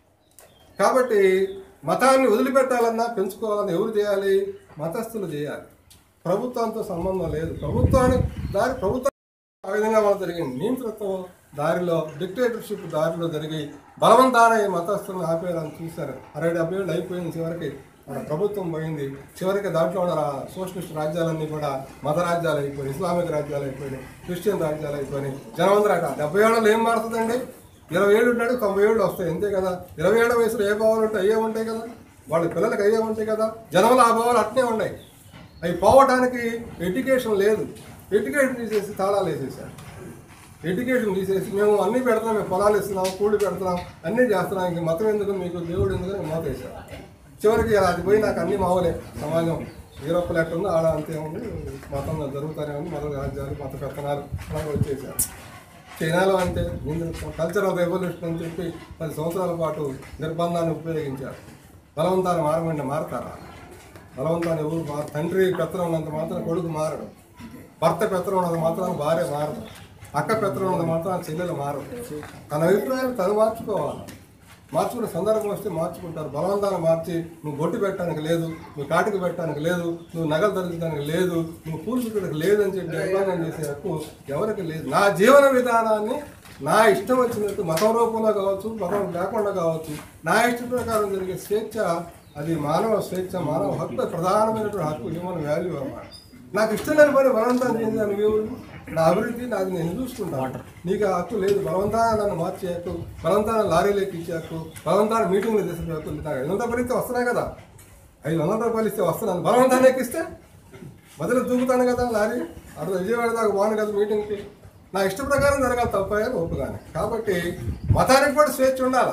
కాబట్టి మతాన్ని వదిలిపెట్టాలన్నా పెంచుకోవాలన్నా ఎవరు చేయాలి మతస్థులు చేయాలి ప్రభుత్వంతో సంబంధం లేదు ప్రభుత్వాన్ని దారి ప్రభుత్వం ఆ విధంగా మనం జరిగింది నియంతృత్వం దారిలో డిక్టేటర్షిప్ దారిలో జరిగి బలవంతాన ఈ మతస్థులను ఆపేయాలని చూశారు అరవై డెబ్బై ఏళ్ళు అయిపోయింది చివరికి మన ప్రభుత్వం పోయింది చివరికి దాంట్లో ఉన్న రా- సోషలిస్ట్ రాజ్యాలన్నీ కూడా మత రాజ్యాలు అయిపోయినాయి ఇస్లామిక్ రాజ్యాలు అయిపోయినాయి క్రిస్టియన్ రాజ్యాలు అయిపోయినాయి జనమందరూ అక్కడ డెబ్బై ఏళ్ళు ఏం మారుతుందండి ఇరవై ఏళ్ళు ఉన్నాడు తొంభై ఏళ్ళు వస్తాయి అంతే కదా ఇరవై ఏళ్ళ వయసులో ఏ భావాలు ఉంటాయి అయ్యే ఉంటాయి కదా వాళ్ళ పిల్లలకి అయ్యే ఉంటాయి కదా జనంలో ఆ భావాలు అట్నే ఉన్నాయి అవి పోవటానికి ఎడ్యుకేషన్ లేదు ఎడ్యుకేషన్ తీసేసి తాళాలు వేసేసారు ఎడ్యుకేషన్ తీసేసి మేము అన్నీ పెడుతున్నాం మేము పొలాలు ఇస్తున్నాం కూలి పెడుతున్నాం అన్నీ చేస్తున్నాం ఇంక మతం ఎందుకు మీకు దేవుడు ఎందుకు అని మోత వేశారు చివరికి అది పోయి నాకు అన్ని మావలే సమాజం యూరోప్ లెక్క ఉంది ఆడ అంతే ఉంది మతం జరుగుతూనే ఉంది మత రాజ్యాలు మత పెత్తనాలు అలాగే వచ్చేసారు చైనాలో అంటే కల్చరల్ రెవల్యూషన్ అని చెప్పి పది సంవత్సరాల పాటు నిర్బంధాన్ని ఉపయోగించారు బలవంతాన్ని మారమంటే మారతారా బలవంతాన్ని ఎవరు మారు తండ్రి పెత్తనం ఉన్నంత మాత్రం కొడుకు మారడు భర్త పెత్తనం ఉన్నంత మాత్రం భార్య మారదు అక్క పెత్తనం ఉన్నంత మాత్రం చెల్లెలు మారదు తన అభిప్రాయం తను మార్చుకోవాలి మార్చుకునే సందర్భం వస్తే మార్చుకుంటారు బలవంతాన్ని మార్చి నువ్వు బొట్టు పెట్టడానికి లేదు నువ్వు కాటికి పెట్టడానికి లేదు నువ్వు నగలు ధరించడానికి లేదు నువ్వు పూలు చుట్టడానికి లేదు అని చెప్పి నిర్బంధం చేసే హక్కు ఎవరికి లేదు నా జీవన విధానాన్ని నా ఇష్టం వచ్చినట్టు మతం రూపంలో కావచ్చు మతం లేకుండా కావచ్చు నా ఇష్ట ప్రకారం జరిగే స్వేచ్ఛ అది మానవ స్వేచ్ఛ మానవ హక్కు ప్రధానమైనటువంటి హక్కు హ్యూమన్ వాల్యూ అన్నమాట నాకు ఇష్టం లేని పని బలవంతం చేసి అనుభవం నా అభివృద్ధి నాది నేను చూసుకుంటాను నీకు ఆ హక్కు లేదు బలవంతాన నన్ను మార్చే హక్కు బలవంతాన లారీలోకి ఇచ్చే హక్కు బలవంతాన మీటింగ్లు తీసుకునే హక్కు నాకు ఐదు వందల రూపాయలు ఇస్తే వస్తున్నాయి కదా ఐదు వందల రూపాయలు ఇస్తే వస్తున్నాను బలవంతాన్ని ఎక్కిస్తే మొదలు దూకుతాను కదా లారీ అక్కడ విజయవాడ దాకా పోను కదా మీటింగ్కి నా ఇష్ట ప్రకారం జరగాలి తప్పని ఒప్పుగానే కాబట్టి మతానికి కూడా స్వేచ్ఛ ఉండాలి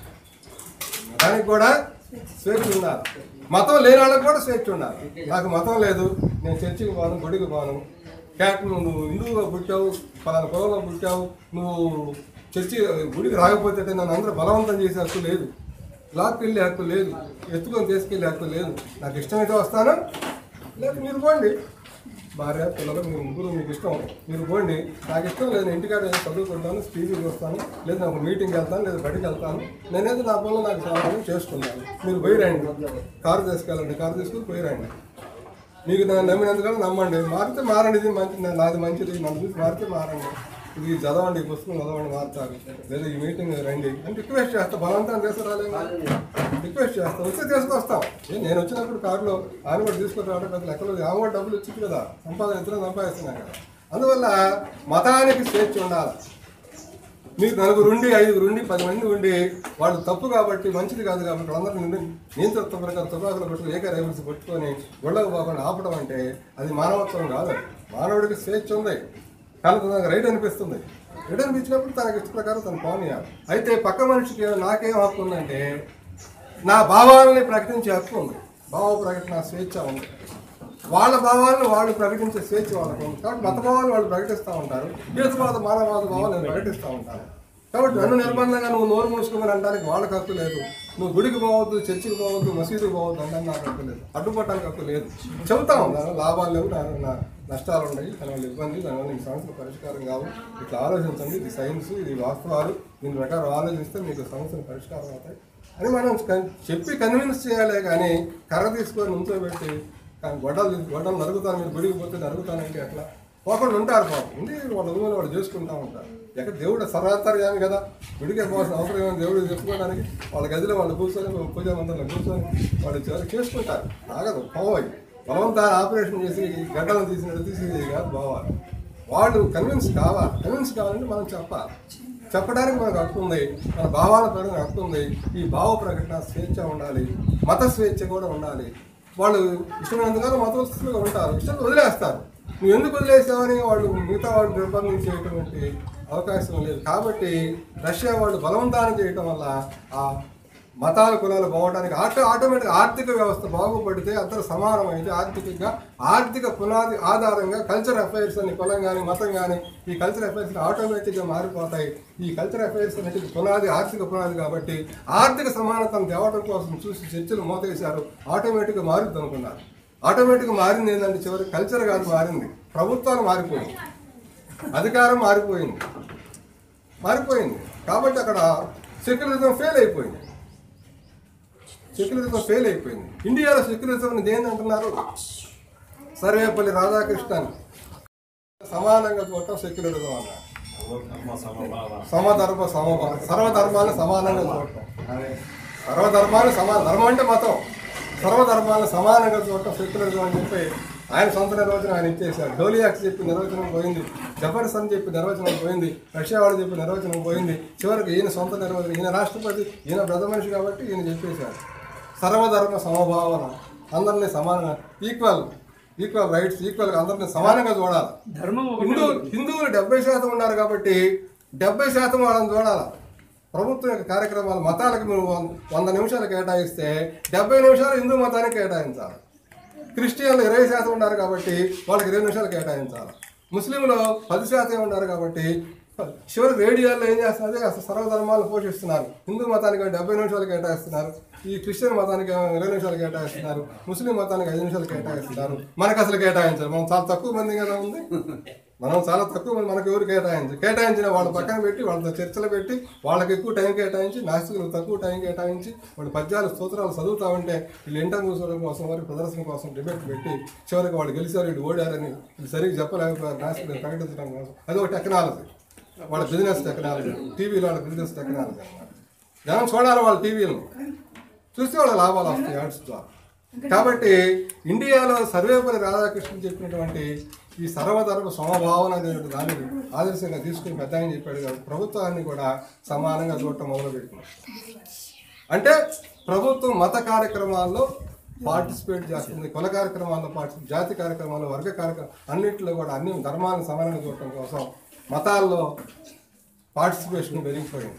మతానికి కూడా స్వేచ్ఛ ఉండాలి మతం లేని వాళ్ళకి కూడా స్వేచ్ఛ ఉండాలి నాకు మతం లేదు నేను చర్చికి పోను గుడికి పోను క్యాట్ నువ్వు హిందువుగా పుట్టావు పలానా కులంలో పుట్టావు నువ్వు చర్చి గుడికి రాకపోతే నన్ను అందరూ బలవంతం చేసే హక్కు లేదు లాక్కి వెళ్ళే హక్కు లేదు ఎత్తుకొని తీసుకెళ్ళే హక్కు లేదు నాకు ఇష్టమైతే వస్తాను లేదు మీరు పోండి భార్య పిల్లలు మీరు ముగ్గురు మీకు ఇష్టం మీరు పోండి నాకు ఇష్టం లేదు నేను ఇంటికాడ ఏదో చదువుకుంటాను టీవీ చూస్తాను లేదా నాకు మీటింగ్కి వెళ్తాను లేదా బయటకు వెళ్తాను నేనేదో నా పనులు నాకు సామాన్యం చేసుకుంటాను మీరు పోయి రండి కారు తీసుకెళ్ళండి కారు తీసుకుని పోయి రండి మీకు నన్ను నమ్మినందుకని నమ్మండి మారితే మారండి ఇది మంచిది నాది మంచిది నన్ను చూసి మారితే మారండి ఇది చదవండి ఈ పుస్తకం చదవండి మారుతారు లేదా ఈ మీటింగ్ రండి అని రిక్వెస్ట్ చేస్తా బలవంతం తీసుకురాలేదు రిక్వెస్ట్ చేస్తాం వస్తే తీసుకొస్తాం ఏ నేను వచ్చినప్పుడు కారులో ఆయన కూడా తీసుకొని రావడం పెద్ద లెక్కలు ఆమె కూడా డబ్బులు ఇచ్చింది కదా సంపాదన ఇద్దరు సంపాదిస్తున్నాం కదా అందువల్ల మతానికి స్వేచ్ఛ ఉండాలి మీరు నలుగురు ఉండి ఐదుగురు ఉండి పది మంది ఉండి వాళ్ళు తప్పు కాబట్టి మంచిది కాదు కాబట్టి వాళ్ళందరూ నిన్ను నియంత్రత్వ ప్రకారం తుపాకులు పట్టుకుని ఏక రైఫల్స్ పట్టుకొని గొడవకు పోకుండా ఆపడం అంటే అది మానవత్వం కాదు మానవుడికి స్వేచ్ఛ ఉంది కానీ తనకు రైట్ అనిపిస్తుంది రైట్ అనిపించినప్పుడు తనకి ఇష్ట ప్రకారం తను పోనీయాలి అయితే పక్క మనిషికి నాకేం హక్కు ఉందంటే నా భావాలని ప్రకటించే హక్కు ఉంది భావ ప్రకటన స్వేచ్ఛ ఉంది వాళ్ళ భావాలను వాళ్ళు ప్రకటించే స్వేచ్ఛ వాళ్ళకు ఉంది కాబట్టి మత భావాలు వాళ్ళు ప్రకటిస్తూ ఉంటారు హేతువాద మానవాద భావాలు నేను ప్రకటిస్తూ ఉంటాను కాబట్టి నన్ను నిర్బంధంగా నువ్వు నోరు మూసుకోమని అనడానికి వాళ్ళకి హక్కు లేదు నువ్వు గుడికి పోవద్దు చర్చికి పోవద్దు మసీదుకి పోవద్దు అంటే నాకు హక్కు లేదు అడ్డుపట్టడానికి హక్కు లేదు చెబుతాం దాని లాభాలు లేవు నా నా నష్టాలు ఉన్నాయి దానివల్ల ఇబ్బంది దానివల్ల ఈ సమస్యలు పరిష్కారం కావు ఇట్లా ఆలోచించండి ఇది సైన్స్ ఇది వాస్తవాలు దీని ప్రకారం ఆలోచిస్తే మీకు సమస్యలు పరిష్కారం అవుతాయి అని మనం కన్- చెప్పి కన్విన్స్ చేయాలి కానీ కర్ర తీసుకొని నుంచోబెట్టి కానీ గొడ్డలు తీసి- గొడ్డలు నరుగుతాను మీరు గుడికి పోతే నరుగుతానంటే అట్లా పోకుండా ఉంటారు పాపం ఉండి వాళ్ళ రూములు వాళ్ళు చేసుకుంటూ ఉంటారు ఎక్కడ దేవుడు సర్వాంతర్యామి కదా గుడికి పోవాల్సిన అవసరం ఏమైనా దేవుడికి చెప్పుకోవడానికి వాళ్ళ గదిలో వాళ్ళు కూర్చొని పూజా మందిరంలో కూర్చొని వాళ్ళు చివరికి చేసుకుంటారు ఆగదు పోవాలి బలవంతాన్ని ఆపరేషన్ చేసి గడ్డలను తీసినట్టు తీసి కాదు పోవాలి వాళ్ళు కన్విన్స్ కావాలి కన్విన్స్ కావాలంటే మనం చెప్పాలి చెప్పడానికి మనకు హక్కు ఉంది మన భావాల ప్రకటన హక్కు ఉంది ఈ భావ ప్రకటన స్వేచ్ఛ ఉండాలి మత స్వేచ్ఛ కూడా ఉండాలి వాళ్ళు ఇష్టమైనందుకు మతస్థులుగా ఉంటారు ఇష్టం వదిలేస్తారు నువ్వు ఎందుకు వదిలేసావని వాళ్ళు మిగతా వాళ్ళు నిర్బంధించేటువంటి అవకాశం లేదు కాబట్టి రష్యా వాళ్ళు బలవంతాన్ని చేయటం వల్ల ఆ మతాల కులాలు బాగోవడానికి ఆటో ఆటోమేటిక్ ఆర్థిక వ్యవస్థ బాగుపడితే అందరూ సమానమైతే ఆర్థికంగా ఆర్థిక పునాది ఆధారంగా కల్చర్ అఫైర్స్ అని కులం కానీ మతం కానీ ఈ కల్చర్ అఫైర్స్ ఆటోమేటిక్గా మారిపోతాయి ఈ కల్చర్ అఫైర్స్ అనేది పునాది ఆర్థిక పునాది కాబట్టి ఆర్థిక సమానతను తేవడం కోసం చూసి చర్చలు మోతేశారు ఆటోమేటిక్గా మారుద్ది అనుకున్నారు ఆటోమేటిక్గా మారింది ఏంటంటే చివరికి కల్చర్ కాదు మారింది ప్రభుత్వాలు మారిపోయింది అధికారం మారిపోయింది మారిపోయింది కాబట్టి అక్కడ సెక్యులరిజం ఫెయిల్ అయిపోయింది సెక్యులరిజం ఫెయిల్ అయిపోయింది ఇండియాలో సెక్యులరిజం దేని అంటున్నారు సర్వేపల్లి రాధాకృష్ణన్ సమానంగా చూడటం సెక్యులరిజం అన్నారు సమధర్మ సమభావ సర్వధర్మాలను సమానంగా చూడటం సర్వధర్మాలు సమాన ధర్మం అంటే మతం సర్వధర్మాలను సమానంగా చూడటం సెక్యులరిజం అని చెప్పి ఆయన సొంత నిర్వచనం ఆయన ఇచ్చేశారు డోలియాక్స్ చెప్పి నిర్వచనం పోయింది జఫర్సన్ చెప్పి నిర్వచనం పోయింది రష్యా వాళ్ళు చెప్పి నిర్వచనం పోయింది చివరికి ఈయన సొంత నిర్వచనం ఈయన రాష్ట్రపతి ఈయన పెద్ద మనిషి కాబట్టి ఈయన చెప్పేశారు సర్వధర్మ సమభావన అందరినీ సమానంగా ఈక్వల్ ఈక్వల్ రైట్స్ ఈక్వల్ అందరినీ సమానంగా చూడాలి ధర్మం హిందూ హిందువులు డెబ్బై శాతం ఉన్నారు కాబట్టి డెబ్బై శాతం వాళ్ళని చూడాలి ప్రభుత్వం యొక్క కార్యక్రమాలు మతాలకు మీరు వం- వంద నిమిషాలు కేటాయిస్తే డెబ్బై నిమిషాలు హిందూ మతానికి కేటాయించాలి క్రిస్టియన్లు ఇరవై శాతం ఉన్నారు కాబట్టి వాళ్ళకి ఇరవై నిమిషాలు కేటాయించాలి ముస్లింలు పది శాతం ఉన్నారు కాబట్టి చివరికి రేడియోల్లో ఏం చేస్తున్నారు అసలు సర్వధర్మాలు పోషిస్తున్నారు హిందూ మతానికి డెబ్బై నిమిషాలు కేటాయిస్తున్నారు ఈ క్రిస్టియన్ మతానికి ఏమో ఇరవై నిమిషాలు కేటాయిస్తున్నారు ముస్లిం మతానికి ఐదు నిమిషాలు కేటాయిస్తున్నారు మనకు అసలు కేటాయించారు మనం చాలా తక్కువ మంది కదా ఉంది మనం చాలా తక్కువ మంది మనకు ఎవరు కేటాయించి కేటాయించిన వాళ్ళ పక్కన పెట్టి వాళ్ళతో చర్చలు పెట్టి వాళ్ళకి ఎక్కువ టైం కేటాయించి నాస్తికులకు తక్కువ టైం కేటాయించి వాళ్ళు పద్యాలు స్తోత్రాలు చదువుతా ఉంటే వీళ్ళు ఎంట కూర్చోవడం కోసం వారి ప్రదర్శన కోసం డిబేట్ పెట్టి చివరికి వాళ్ళు గెలిచారు వీళ్ళు ఓడారని వీళ్ళు సరిగ్గా చెప్పలేకపోయారు నాస్తికులు ప్రకటించడం కోసం అది ఒక టెక్నాలజీ వాళ్ళ బిజినెస్ టెక్నాలజీ టీవీలో వాళ్ళ బిజినెస్ టెక్నాలజీ అన్నమాట జనం చూడాలి వాళ్ళ టీవీలను చూస్తే వాళ్ళ లాభాలు వస్తాయి యాడ్స్ ద్వారా కాబట్టి ఇండియాలో సర్వేపల్లి రాధాకృష్ణన్ చెప్పినటువంటి ఈ సర్వధర్మ సమభావన అనేటువంటి దాన్ని ఆదర్శంగా తీసుకుని పెద్ద ఆయన చెప్పాడు కాబట్టి ప్రభుత్వాన్ని కూడా సమానంగా చూడటం మొదలుపెట్టినాం అంటే ప్రభుత్వం మత కార్యక్రమాల్లో పార్టిసిపేట్ చేస్తుంది కుల కార్యక్రమాల్లో పార్టిసిపేట్ జాతి కార్యక్రమాల్లో వర్గ కార్యక్రమం అన్నింటిలో కూడా అన్ని ధర్మాలను సమానంగా చూడటం కోసం మతాల్లో పార్టిసిపేషన్ పెరిగిపోయింది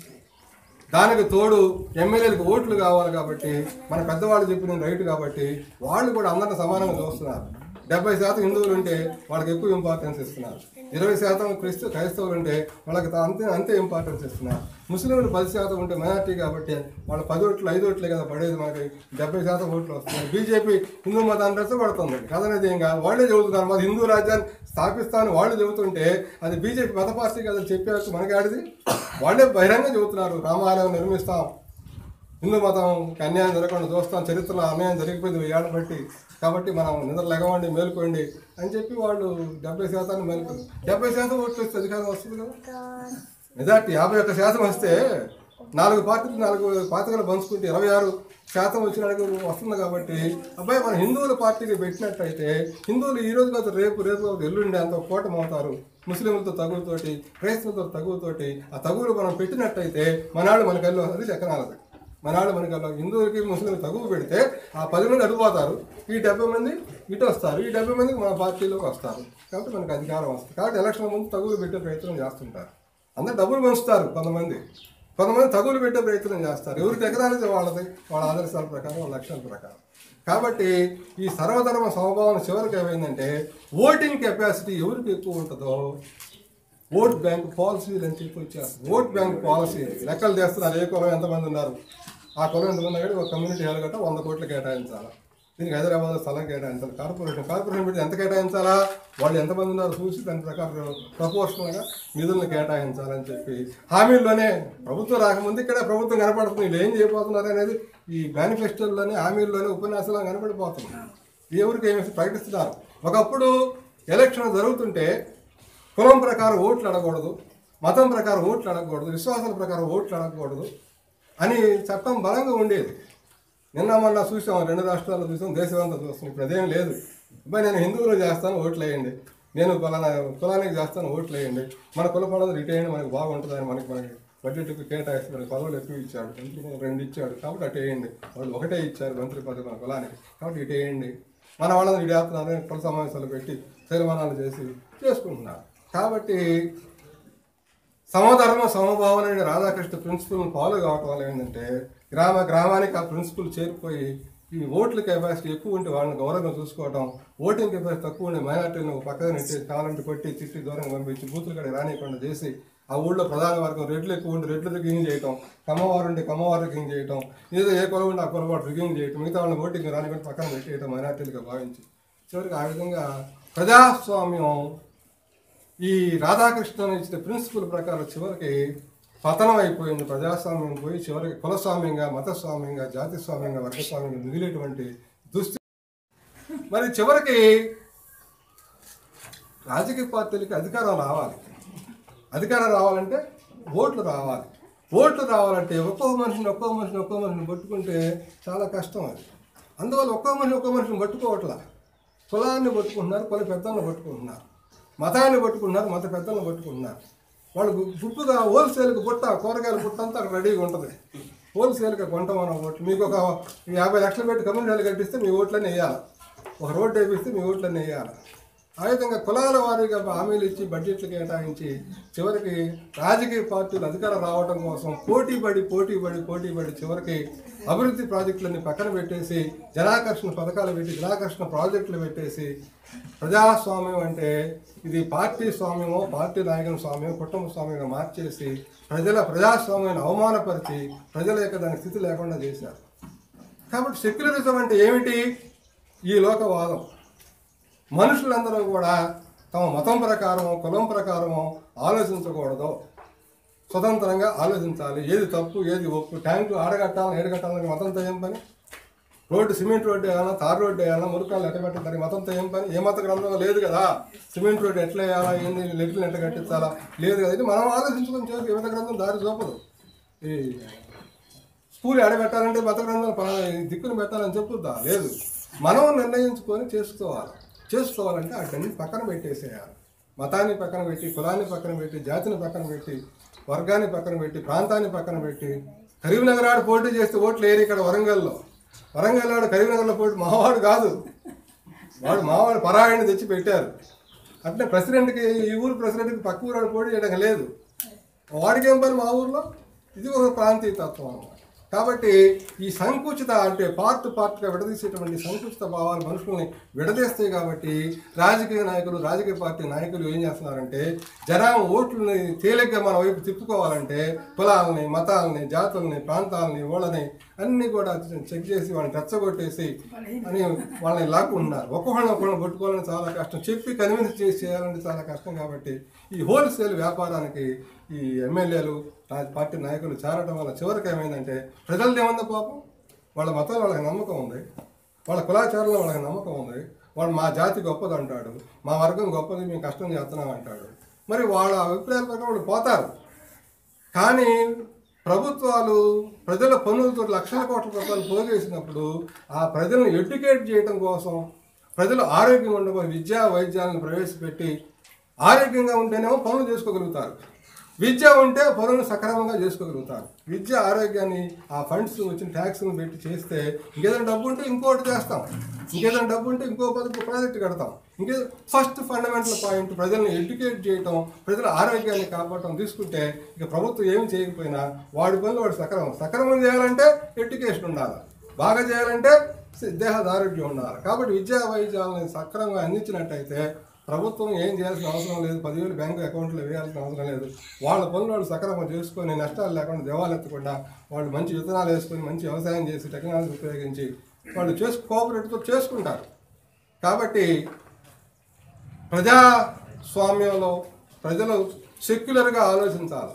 దానికి తోడు ఎమ్మెల్యేలకు ఓట్లు కావాలి కాబట్టి మన పెద్దవాళ్ళు చెప్పిన రైట్ కాబట్టి వాళ్ళు కూడా అందరిని సమానంగా చూస్తున్నారు డెబ్బై శాతం హిందువులు ఉంటే వాళ్ళకి ఎక్కువ ఇంపార్టెన్స్ ఇస్తున్నారు ఇరవై శాతం క్రిస్తు క్రైస్తవులు ఉంటే వాళ్ళకి తా- అంతే అంతే ఇంపార్టెన్స్ ఇస్తున్నారు ముస్లింలు పది శాతం ఉంటే మైనార్టీ కాబట్టి వాళ్ళ పది ఓట్లు ఐదు ఓట్లే కదా పడేది మనకి డెబ్బై శాతం ఓట్లు వస్తున్నాయి బీజేపీ హిందూ మతాన్ని రెచ్చగొడుతుంది కదనేది ఏం కాదు వాళ్ళే చెబుతున్నారు మాది హిందూ రాజ్యాన్ని స్థాపిస్తామని వాళ్ళు చెబుతుంటే అది బీజేపీ మత పార్టీ కదా చెప్పేసి మనకి ఆడిది వాళ్ళే బహిరంగ చెబుతున్నారు రామాలయం నిర్మిస్తాం హిందూ మతం అన్యాయం జరగకుండా చూస్తాం చరిత్రలో అన్యాయం జరిగిపోయింది వెయ్యాళ్ళ బట్టి కాబట్టి మనం నిద్ర లెగవండి మేలుకోండి అని చెప్పి వాళ్ళు డెబ్బై శాతాన్ని మేలుకోండి డెబ్బై శాతం ఓట్లు వస్తే అధికారం వస్తుంది కదా మెజార్టీ యాభై ఒక్క శాతం వస్తే నాలుగు పార్టీలు నాలుగు పాతికలు పంచుకుంటే ఇరవై ఆరు శాతం వచ్చిన వస్తుంది కాబట్టి అబ్బాయి మన హిందువుల పార్టీకి పెట్టినట్టయితే హిందువులు ఈ రోజు కాదు రేపు రేపు కాదు ఎల్లుండి అంత కూటమి అవుతారు ముస్లింలతో తగులతోటి క్రైస్తవులతో తగులతోటి ఆ తగులు మనం పెట్టినట్టయితే మనాళ్ళు మన కళ్ళు అది ఎకనాలది మనాళ్ళు మనకి అలా హిందువులకి ముస్లింలు తగువ పెడితే ఆ పది మంది అడిగిపోతారు ఈ డెబ్బై మంది ఇటు వస్తారు ఈ డెబ్బై మంది మన పార్టీలోకి వస్తారు కాబట్టి మనకు అధికారం వస్తుంది కాబట్టి ఎలక్షన్ ముందు తగులు పెట్టే ప్రయత్నం చేస్తుంటారు అందరు డబ్బులు పంచుతారు కొంతమంది కొంతమంది తగులు పెట్టే ప్రయత్నం చేస్తారు ఎవరికి ఎకరానికి వాళ్ళది వాళ్ళ ఆదర్శాల ప్రకారం వాళ్ళ లక్ష్యాల ప్రకారం కాబట్టి ఈ సర్వధర్మ సమభావన చివరికి ఏమైందంటే ఓటింగ్ కెపాసిటీ ఎవరికి ఎక్కువ ఉంటుందో ఓట్ బ్యాంక్ పాలసీలు అని చెప్పి వచ్చేస్తుంది ఓట్ బ్యాంక్ పాలసీ లెక్కలు చేస్తున్నారు ఏ కులం ఎంతమంది ఉన్నారు ఆ కులం ఎంతమంది కానీ ఒక కమ్యూనిటీ హాల్ గట్ట వంద కోట్లు కేటాయించాలా దీనికి హైదరాబాద్లో స్థలం కేటాయించాలి కార్పొరేషన్ కార్పొరేషన్ పెట్టి ఎంత కేటాయించాలా వాళ్ళు ఎంతమంది ఉన్నారో చూసి దాని ప్రకారం ప్రపోర్షనల్గా నిధులను కేటాయించాలని చెప్పి హామీల్లోనే ప్రభుత్వం రాకముందు ఇక్కడ ప్రభుత్వం కనపడుతుంది వీళ్ళు ఏం చేయబోతున్నారు అనేది ఈ మేనిఫెస్టోల్లోనే హామీల్లోనే ఉపన్యాసాలు కనపడిపోతుంది ఎవరికి ఏమి ప్రకటిస్తున్నారు ఒకప్పుడు ఎలక్షన్ జరుగుతుంటే కులం ప్రకారం ఓట్లు అడగకూడదు మతం ప్రకారం ఓట్లు అడగకూడదు విశ్వాసాల ప్రకారం ఓట్లు అడగకూడదు అని చట్టం బలంగా ఉండేది నిన్న మొన్న చూసాం రెండు రాష్ట్రాల్లో చూసాం దేశం అంతా చూస్తాం ఇప్పుడు అదేం లేదు అబ్బాయి నేను హిందువులు చేస్తాను ఓట్లు వేయండి నేను పలానా కులానికి చేస్తాను ఓట్లు వేయండి మన కుల పనులు రిటైన్ మనకి బాగుంటుందని మనకి మనకి బడ్జెట్కి కేటాయిస్తే మనకి పదవులు ఎక్కువ ఇచ్చాడు మంత్రి పదవులు రెండు ఇచ్చాడు కాబట్టి అటు వేయండి వాళ్ళు ఒకటే ఇచ్చారు మంత్రి పదవి మన కులానికి కాబట్టి ఇటు వేయండి మన వాళ్ళని ఇటు వేస్తున్నారు కుల సమావేశాలు పెట్టి తీర్మానాలు చేసి చేసుకుంటున్నారు కాబట్టి సమధర్మ సమభావన అనే రాధాకృష్ణ ప్రిన్సిపల్ ఫాలో కావటం వల్ల ఏంటంటే గ్రామ గ్రామానికి ఆ ప్రిన్సిపల్ చేరిపోయి ఈ ఓట్ల కెపాసిటీ ఎక్కువ ఉంటే వాళ్ళని గౌరవంగా చూసుకోవడం ఓటింగ్ కెపాసిటీ తక్కువ ఉండే మైనార్టీలను ఒక పక్కన నెట్టి కాలంటి కొట్టి తిట్టి దూరంగా పంపించి బూతులు కూడా రానియకుండా చేసి ఆ ఊళ్ళో ప్రధాన వర్గం రెడ్లు ఎక్కువ ఉండి రెడ్లు రిగింగ్ చేయటం కమ్మవారు ఉండి కమ్మవారు రిగింగ్ చేయటం ఏదో ఏ కులం ఉంటే ఆ కులం వాడు రిగింగ్ చేయటం మిగతా వాళ్ళని ఓటింగ్ రానికుండా పక్కన పెట్టేయటం మైనార్టీలుగా భావించి చివరికి ఆ విధంగా ప్రజాస్వామ్యం ఈ రాధాకృష్ణన్ ఇచ్చిన ప్రిన్సిపల్ ప్రకారం చివరికి పతనం అయిపోయింది ప్రజాస్వామ్యం పోయి చివరికి కులస్వామ్యంగా మతస్వామ్యంగా జాతిస్వామ్యంగా వర్గస్వామ్యంగా మిగిలేటువంటి దుస్థితి మరి చివరికి రాజకీయ పార్టీలకి అధికారం రావాలి అధికారం రావాలంటే ఓట్లు రావాలి ఓట్లు రావాలంటే ఒక్కో మనిషిని ఒక్కో మనిషిని ఒక్కో మనిషిని పట్టుకుంటే చాలా కష్టం అది అందువల్ల ఒక్కో మనిషి ఒక్కో మనిషిని పట్టుకోవట్లా కులాన్ని పట్టుకుంటున్నారు కుల పెద్దలను పట్టుకుంటున్నారు మతాన్ని పట్టుకుంటున్నారు మత పెద్దలను పట్టుకుంటున్నారు వాళ్ళు గు- గుప్పుగా హోల్సేల్కి బుట్ట కూరగాయల బుట్ట అంతా అక్కడ రెడీగా ఉంటుంది హోల్సేల్గా కొంటామన్న ఓట్లు మీకు ఒక యాభై లక్షలు పెట్టి కమ్యూనిటీలు కట్టిస్తే మీ ఓట్లన్నీ వేయాలి ఒక రోడ్డు వేపిస్తే మీ ఓట్లన్నీ వేయాలి ఆ విధంగా కులాల వారీగా హామీలు ఇచ్చి బడ్జెట్లు కేటాయించి చివరికి రాజకీయ పార్టీలు అధికారం రావడం కోసం పోటీ పడి పోటీ పడి పోటీ పడి చివరికి అభివృద్ధి ప్రాజెక్టులన్నీ పక్కన పెట్టేసి జనాకర్షణ పథకాలు పెట్టి జనాకర్షణ ప్రాజెక్టులు పెట్టేసి ప్రజాస్వామ్యం అంటే ఇది పార్టీ స్వామ్యమో పార్టీ నాయకుని స్వామ్యం కుటుంబ స్వామ్యంగా మార్చేసి ప్రజల ప్రజాస్వామ్యాన్ని అవమానపరిచి ప్రజల యొక్క దాని స్థితి లేకుండా చేశారు కాబట్టి సెక్యులరిజం అంటే ఏమిటి ఈ లోకవాదం మనుషులందరూ కూడా తమ మతం ప్రకారం కులం ప్రకారము ఆలోచించకూడదు స్వతంత్రంగా ఆలోచించాలి ఏది తప్పు ఏది ఒప్పు ట్యాంకు ఆడగట్టాలని ఏడగట్టాలని మతంతో ఏం పని రోడ్డు సిమెంట్ రోడ్డు వేయాలా తార్ రోడ్డు వేయాలా మురుకాలు ఎట్ట పెట్టాలి మతంతో ఏం పని ఏ మత గ్రంథంలో లేదు కదా సిమెంట్ రోడ్డు ఎట్లా వేయాలా ఏంది లెట్లు ఎట్లా కట్టించాలా లేదు కదా ఇది మనం ఆలోచించుకొని చేసి ఏ మత గ్రంథం దారి చూపదు ఈ స్కూల్ ఎడ పెట్టాలంటే మత గ్రంథాలు పలానా ఈ దిక్కును పెట్టాలని చెప్పుద్దా లేదు మనం నిర్ణయించుకొని చేసుకోవాలి చేసుకోవాలంటే వాటిని పక్కన పెట్టేసేయాలి మతాన్ని పక్కన పెట్టి కులాన్ని పక్కన పెట్టి జాతిని పక్కన పెట్టి వర్గాన్ని పక్కన పెట్టి ప్రాంతాన్ని పక్కన పెట్టి కరీంనగర్ ఆడు పోటీ చేస్తే ఓట్లు వేరు ఇక్కడ వరంగల్లో వరంగల్ ఆడు కరీంనగర్లో పోటీ మావాడు కాదు వాడు మావాడు పరాయణి తెచ్చి పెట్టారు అంటే ప్రెసిడెంట్కి ఈ ఊరు ప్రెసిడెంట్కి పక్క ఊరు ఆడు పోటీ చేయడం లేదు వాడికి ఏం పని మా ఊర్లో ఇది ఒక ప్రాంతీయ తత్వం అన్నమాట కాబట్టి ఈ సంకుచిత అంటే పార్ట్ పార్ట్గా విడదీసేటువంటి సంకుచిత భావాలు మనుషుల్ని విడదీస్తాయి కాబట్టి రాజకీయ నాయకులు రాజకీయ పార్టీ నాయకులు ఏం చేస్తున్నారంటే జనాం ఓట్లని తేలిగ్గా మన వైపు తిప్పుకోవాలంటే కులాలని మతాలని జాతుల్ని ప్రాంతాలని వాళ్ళని అన్ని కూడా చెక్ చేసి వాళ్ళని రెచ్చగొట్టేసి అని వాళ్ళని లాక్కుంటున్నారు ఒక్కొక్కరిని ఒక్కొక్కరిని కొట్టుకోవాలని చాలా కష్టం చెప్పి కన్విన్స్ చేసి చేయాలంటే చాలా కష్టం కాబట్టి ఈ హోల్సేల్ వ్యాపారానికి ఈ ఎమ్మెల్యేలు రాజ పార్టీ నాయకులు చేరడం వల్ల చివరికి ఏమైందంటే ప్రజలది ఏముంది పాపం వాళ్ళ మతంలో వాళ్ళకి నమ్మకం ఉంది వాళ్ళ కులాచారంలో వాళ్ళకి నమ్మకం ఉంది వాడు మా జాతి గొప్పది అంటాడు మా వర్గం గొప్పది మేము కష్టం చేస్తున్నాం అంటాడు మరి వాళ్ళ అభిప్రాయాల ప్రకారం వాళ్ళు పోతారు కానీ ప్రభుత్వాలు ప్రజల పన్నులతో లక్షల కోట్ల రూపాయలు పోగేసినప్పుడు ఆ ప్రజలను ఎడ్యుకేట్ చేయడం కోసం ప్రజలు ఆరోగ్యంగా ఉండబోయే విద్యా వైద్యాలను ప్రవేశపెట్టి ఆరోగ్యంగా ఉంటేనేమో పనులు చేసుకోగలుగుతారు విద్య ఉంటే పనులను సక్రమంగా చేసుకోగలుగుతారు విద్య ఆరోగ్యాన్ని ఆ ఫండ్స్ వచ్చిన ట్యాక్స్ని పెట్టి చేస్తే ఇంకేదైనా డబ్బు ఉంటే ఇంకోటి చేస్తాం ఇంకేదైనా డబ్బు ఉంటే ఇంకో పది ప్రాజెక్ట్ కడతాం ఇంకే ఫస్ట్ ఫండమెంటల్ పాయింట్ ప్రజల్ని ఎడ్యుకేట్ చేయటం ప్రజల ఆరోగ్యాన్ని కాపాడటం తీసుకుంటే ఇక ప్రభుత్వం ఏమి చేయకపోయినా వాడి పనులు వాడు సక్రమం సక్రమం చేయాలంటే ఎడ్యుకేషన్ ఉండాలి బాగా చేయాలంటే దేహ ఆరోగ్యం ఉండాలి కాబట్టి విద్యా వైద్యాలను సక్రమంగా అందించినట్టయితే ప్రభుత్వం ఏం చేయాల్సిన అవసరం లేదు పదివేలు బ్యాంకు అకౌంట్లో వేయాల్సిన అవసరం లేదు వాళ్ళ పనులు వాళ్ళు సక్రమం చేసుకొని నష్టాలు లేకుండా దేవాలెత్తకుండా వాళ్ళు మంచి విత్తనాలు వేసుకొని మంచి వ్యవసాయం చేసి టెక్నాలజీ ఉపయోగించి వాళ్ళు చేసు కోఆపరేటివ్తో చేసుకుంటారు కాబట్టి ప్రజాస్వామ్యంలో ప్రజలు సెక్యులర్గా ఆలోచించాలి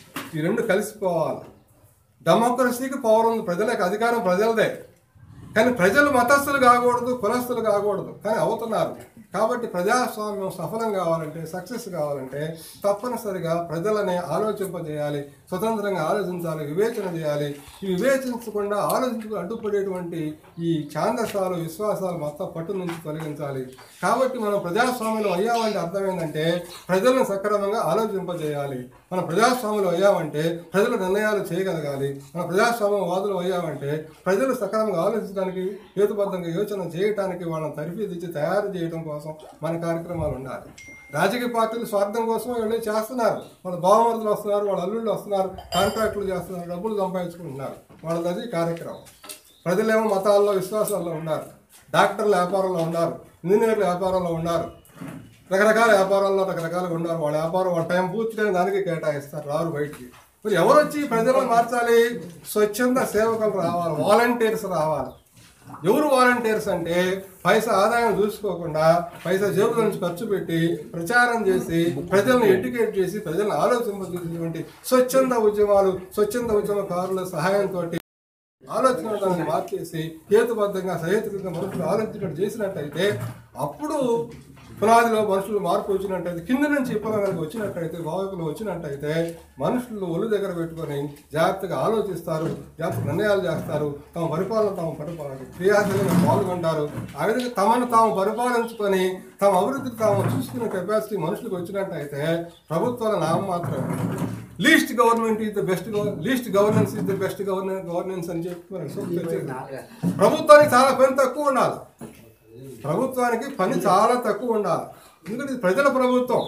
ఈ రెండు కలిసిపోవాలి డెమోక్రసీకి పవర్ ఉంది ప్రజలకు అధికారం ప్రజలదే కానీ ప్రజలు మతస్థులు కాకూడదు కులస్తులు కాకూడదు కానీ అవుతున్నారు కాబట్టి ప్రజాస్వామ్యం సఫలం కావాలంటే సక్సెస్ కావాలంటే తప్పనిసరిగా ప్రజలని ఆలోచింపజేయాలి స్వతంత్రంగా ఆలోచించాలి వివేచన చేయాలి ఈ వివేచించకుండా ఆలోచించుకు అడ్డుపడేటువంటి ఈ ఛాందసాలు విశ్వాసాలు మొత్తం పట్టు నుంచి తొలగించాలి కాబట్టి మనం ప్రజాస్వామ్యంలో అయ్యామంటే అర్థం ఏంటంటే ప్రజలను సక్రమంగా ఆలోచింపజేయాలి మన ప్రజాస్వామ్యంలో అయ్యామంటే ప్రజలు నిర్ణయాలు చేయగలగాలి మన ప్రజాస్వామ్యం వాదులు అయ్యామంటే ప్రజలు సక్రమంగా ఆలోచించడానికి హేతుబద్ధంగా యోచన చేయడానికి వాళ్ళని తరఫీదిచ్చి తయారు చేయడం కోసం మన కార్యక్రమాలు ఉండాలి రాజకీయ పార్టీలు స్వార్థం కోసం వీళ్ళు చేస్తున్నారు వాళ్ళ బావమరుదులు వస్తున్నారు వాళ్ళ అల్లుళ్ళు వస్తున్నారు కాంట్రాక్టులు చేస్తున్నారు డబ్బులు సంపాదించుకుంటున్నారు వాళ్ళది కార్యక్రమం ప్రజలేమో మతాల్లో విశ్వాసాల్లో ఉన్నారు డాక్టర్ల వ్యాపారంలో ఉన్నారు ఇంజనీర్ల వ్యాపారంలో ఉన్నారు రకరకాల వ్యాపారాల్లో రకరకాలుగా ఉన్నారు వాళ్ళ వ్యాపారం వాళ్ళ టైం పూర్తిగా దానికి కేటాయిస్తారు రారు బయటికి మరి ఎవరు వచ్చి ప్రజలను మార్చాలి స్వచ్ఛంద సేవకులు రావాలి వాలంటీర్స్ రావాలి ఎవరు వాలంటీర్స్ అంటే పైసా ఆదాయం చూసుకోకుండా పైసా జేబుల నుంచి ఖర్చు పెట్టి ప్రచారం చేసి ప్రజలను ఎడ్యుకేట్ చేసి ప్రజలను ఆలోచింపజేసేటువంటి స్వచ్ఛంద ఉద్యమాలు స్వచ్ఛంద ఉద్యమకారుల సహాయంతో ఆలోచన విధానాన్ని మార్చేసి హేతుబద్ధంగా సహేతుకంగా మనుషులు ఆలోచించినట్టు చేసినట్టయితే అప్పుడు పునాదిలో మనుషులు మార్పు వచ్చినట్టయితే కింద నుంచి విప్లవానికి వచ్చినట్టయితే భావికులు వచ్చినట్టయితే మనుషులు ఒళ్ళు దగ్గర పెట్టుకొని జాగ్రత్తగా ఆలోచిస్తారు జాగ్రత్త నిర్ణయాలు చేస్తారు తమ పరిపాలన తాము పరిపాలన క్రియాశీలంగా పాల్గొంటారు ఆ విధంగా తమను తాము పరిపాలించుకొని తమ అభివృద్ధికి తాము చూసుకునే కెపాసిటీ మనుషులకు వచ్చినట్టయితే ప్రభుత్వాల నామం మాత్రమే least government is the best least governance is the best governance governance అని చెప్పి మనకి సూక్తి వచ్చింది. ప్రభుత్వానికి చాలా పని తక్కువ ఉండాలి ప్రభుత్వానికి పని చాలా తక్కువ ఉండాలి ఎందుకంటే ఇది ప్రజల ప్రభుత్వం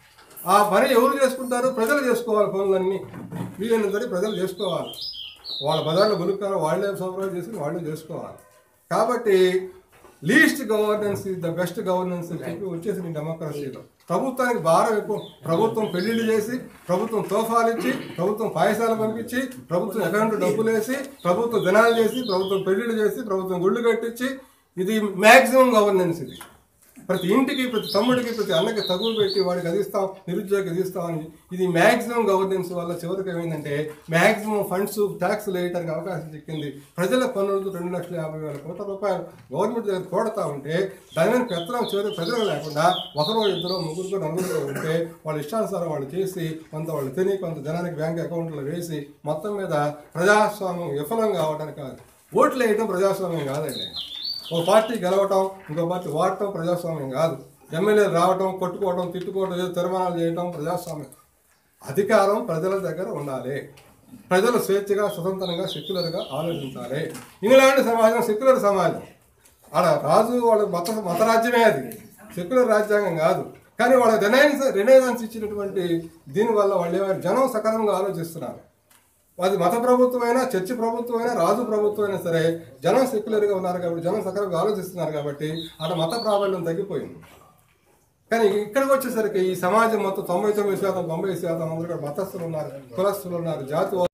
ఆ పని ఎవరు చేసుకుంటారు ప్రజలు చేసుకోవాలి పనులన్నీ వీలైనంతటి ప్రజలు చేసుకోవాలి వాళ్ళ బజార్లో బులుకారు వాళ్ళే సౌకర్యం చేసుకుని వాళ్ళే చేసుకోవాలి కాబట్టి least governance is the best governance అని చెప్పి వచ్చేసింది డెమోక్రసీలో ప్రభుత్వానికి భారం ఎక్కువ ప్రభుత్వం పెళ్లిళ్ళు చేసి ప్రభుత్వం తోఫాలు ఇచ్చి ప్రభుత్వం పాయసాలు పంపించి ప్రభుత్వం అకౌంట్ డబ్బులు వేసి ప్రభుత్వం దినాలు చేసి ప్రభుత్వం పెళ్లిళ్ళు చేసి ప్రభుత్వం గుళ్ళు కట్టించి ఇది మ్యాక్సిమం గవర్నెన్స్ ఇది ప్రతి ఇంటికి ప్రతి తమ్ముడికి ప్రతి అన్నకి తగులు పెట్టి వాడికి అది ఇస్తాం నిరుద్యోగి అది ఇస్తామని ఇది మ్యాక్సిమం గవర్నెన్స్ వల్ల చివరికి ఏమైందంటే మ్యాక్సిమం ఫండ్స్ ట్యాక్స్ వేయడానికి అవకాశం చిక్కింది ప్రజల పన్నులతో రెండు లక్షల యాభై వేల కోట్ల రూపాయలు గవర్నమెంట్ దగ్గర కూడతా ఉంటే దాని మీద పెత్తనం చివరికి ప్రజలు లేకుండా ఒకరో ఇద్దరు ముగ్గురు నలుగురు ఉంటే వాళ్ళ ఇష్టానుసారం వాళ్ళు చేసి కొంత వాళ్ళు తిని కొంత జనానికి బ్యాంక్ అకౌంట్లో వేసి మొత్తం మీద ప్రజాస్వామ్యం విఫలం కావడానికి కాదు ఓట్లు వేయడం ప్రజాస్వామ్యం కాదండి ఒక పార్టీ గెలవటం ఇంకో పార్టీ వాడటం ప్రజాస్వామ్యం కాదు ఎమ్మెల్యేలు రావటం కొట్టుకోవడం తిట్టుకోవడం ఏదో తీర్మానాలు చేయటం ప్రజాస్వామ్యం అధికారం ప్రజల దగ్గర ఉండాలి ప్రజలు స్వేచ్ఛగా స్వతంత్రంగా సెక్యులర్గా ఆలోచించాలి ఇంగ్లాండ్ సమాజం సెక్యులర్ సమాజం ఆడ రాజు వాళ్ళ మత మతరాజ్యమే అది సెక్యులర్ రాజ్యాంగం కాదు కానీ వాళ్ళ రినైన్స్ రినైజన్స్ ఇచ్చినటువంటి దీనివల్ల వాళ్ళు ఏమైనా జనం సకలంగా ఆలోచిస్తున్నారు అది మత ప్రభుత్వమైనా చర్చి ప్రభుత్వమైనా రాజు ప్రభుత్వమైనా సరే జనం సెక్యులర్గా ఉన్నారు కాబట్టి జనం సకలంగా ఆలోచిస్తున్నారు కాబట్టి అక్కడ మత ప్రాబల్యం తగ్గిపోయింది కానీ ఇక్కడికి వచ్చేసరికి ఈ సమాజం మొత్తం తొంభై తొమ్మిది శాతం తొంభై శాతం అందరూ కూడా మతస్థులు ఉన్నారు కులస్తులు ఉన్నారు జాతి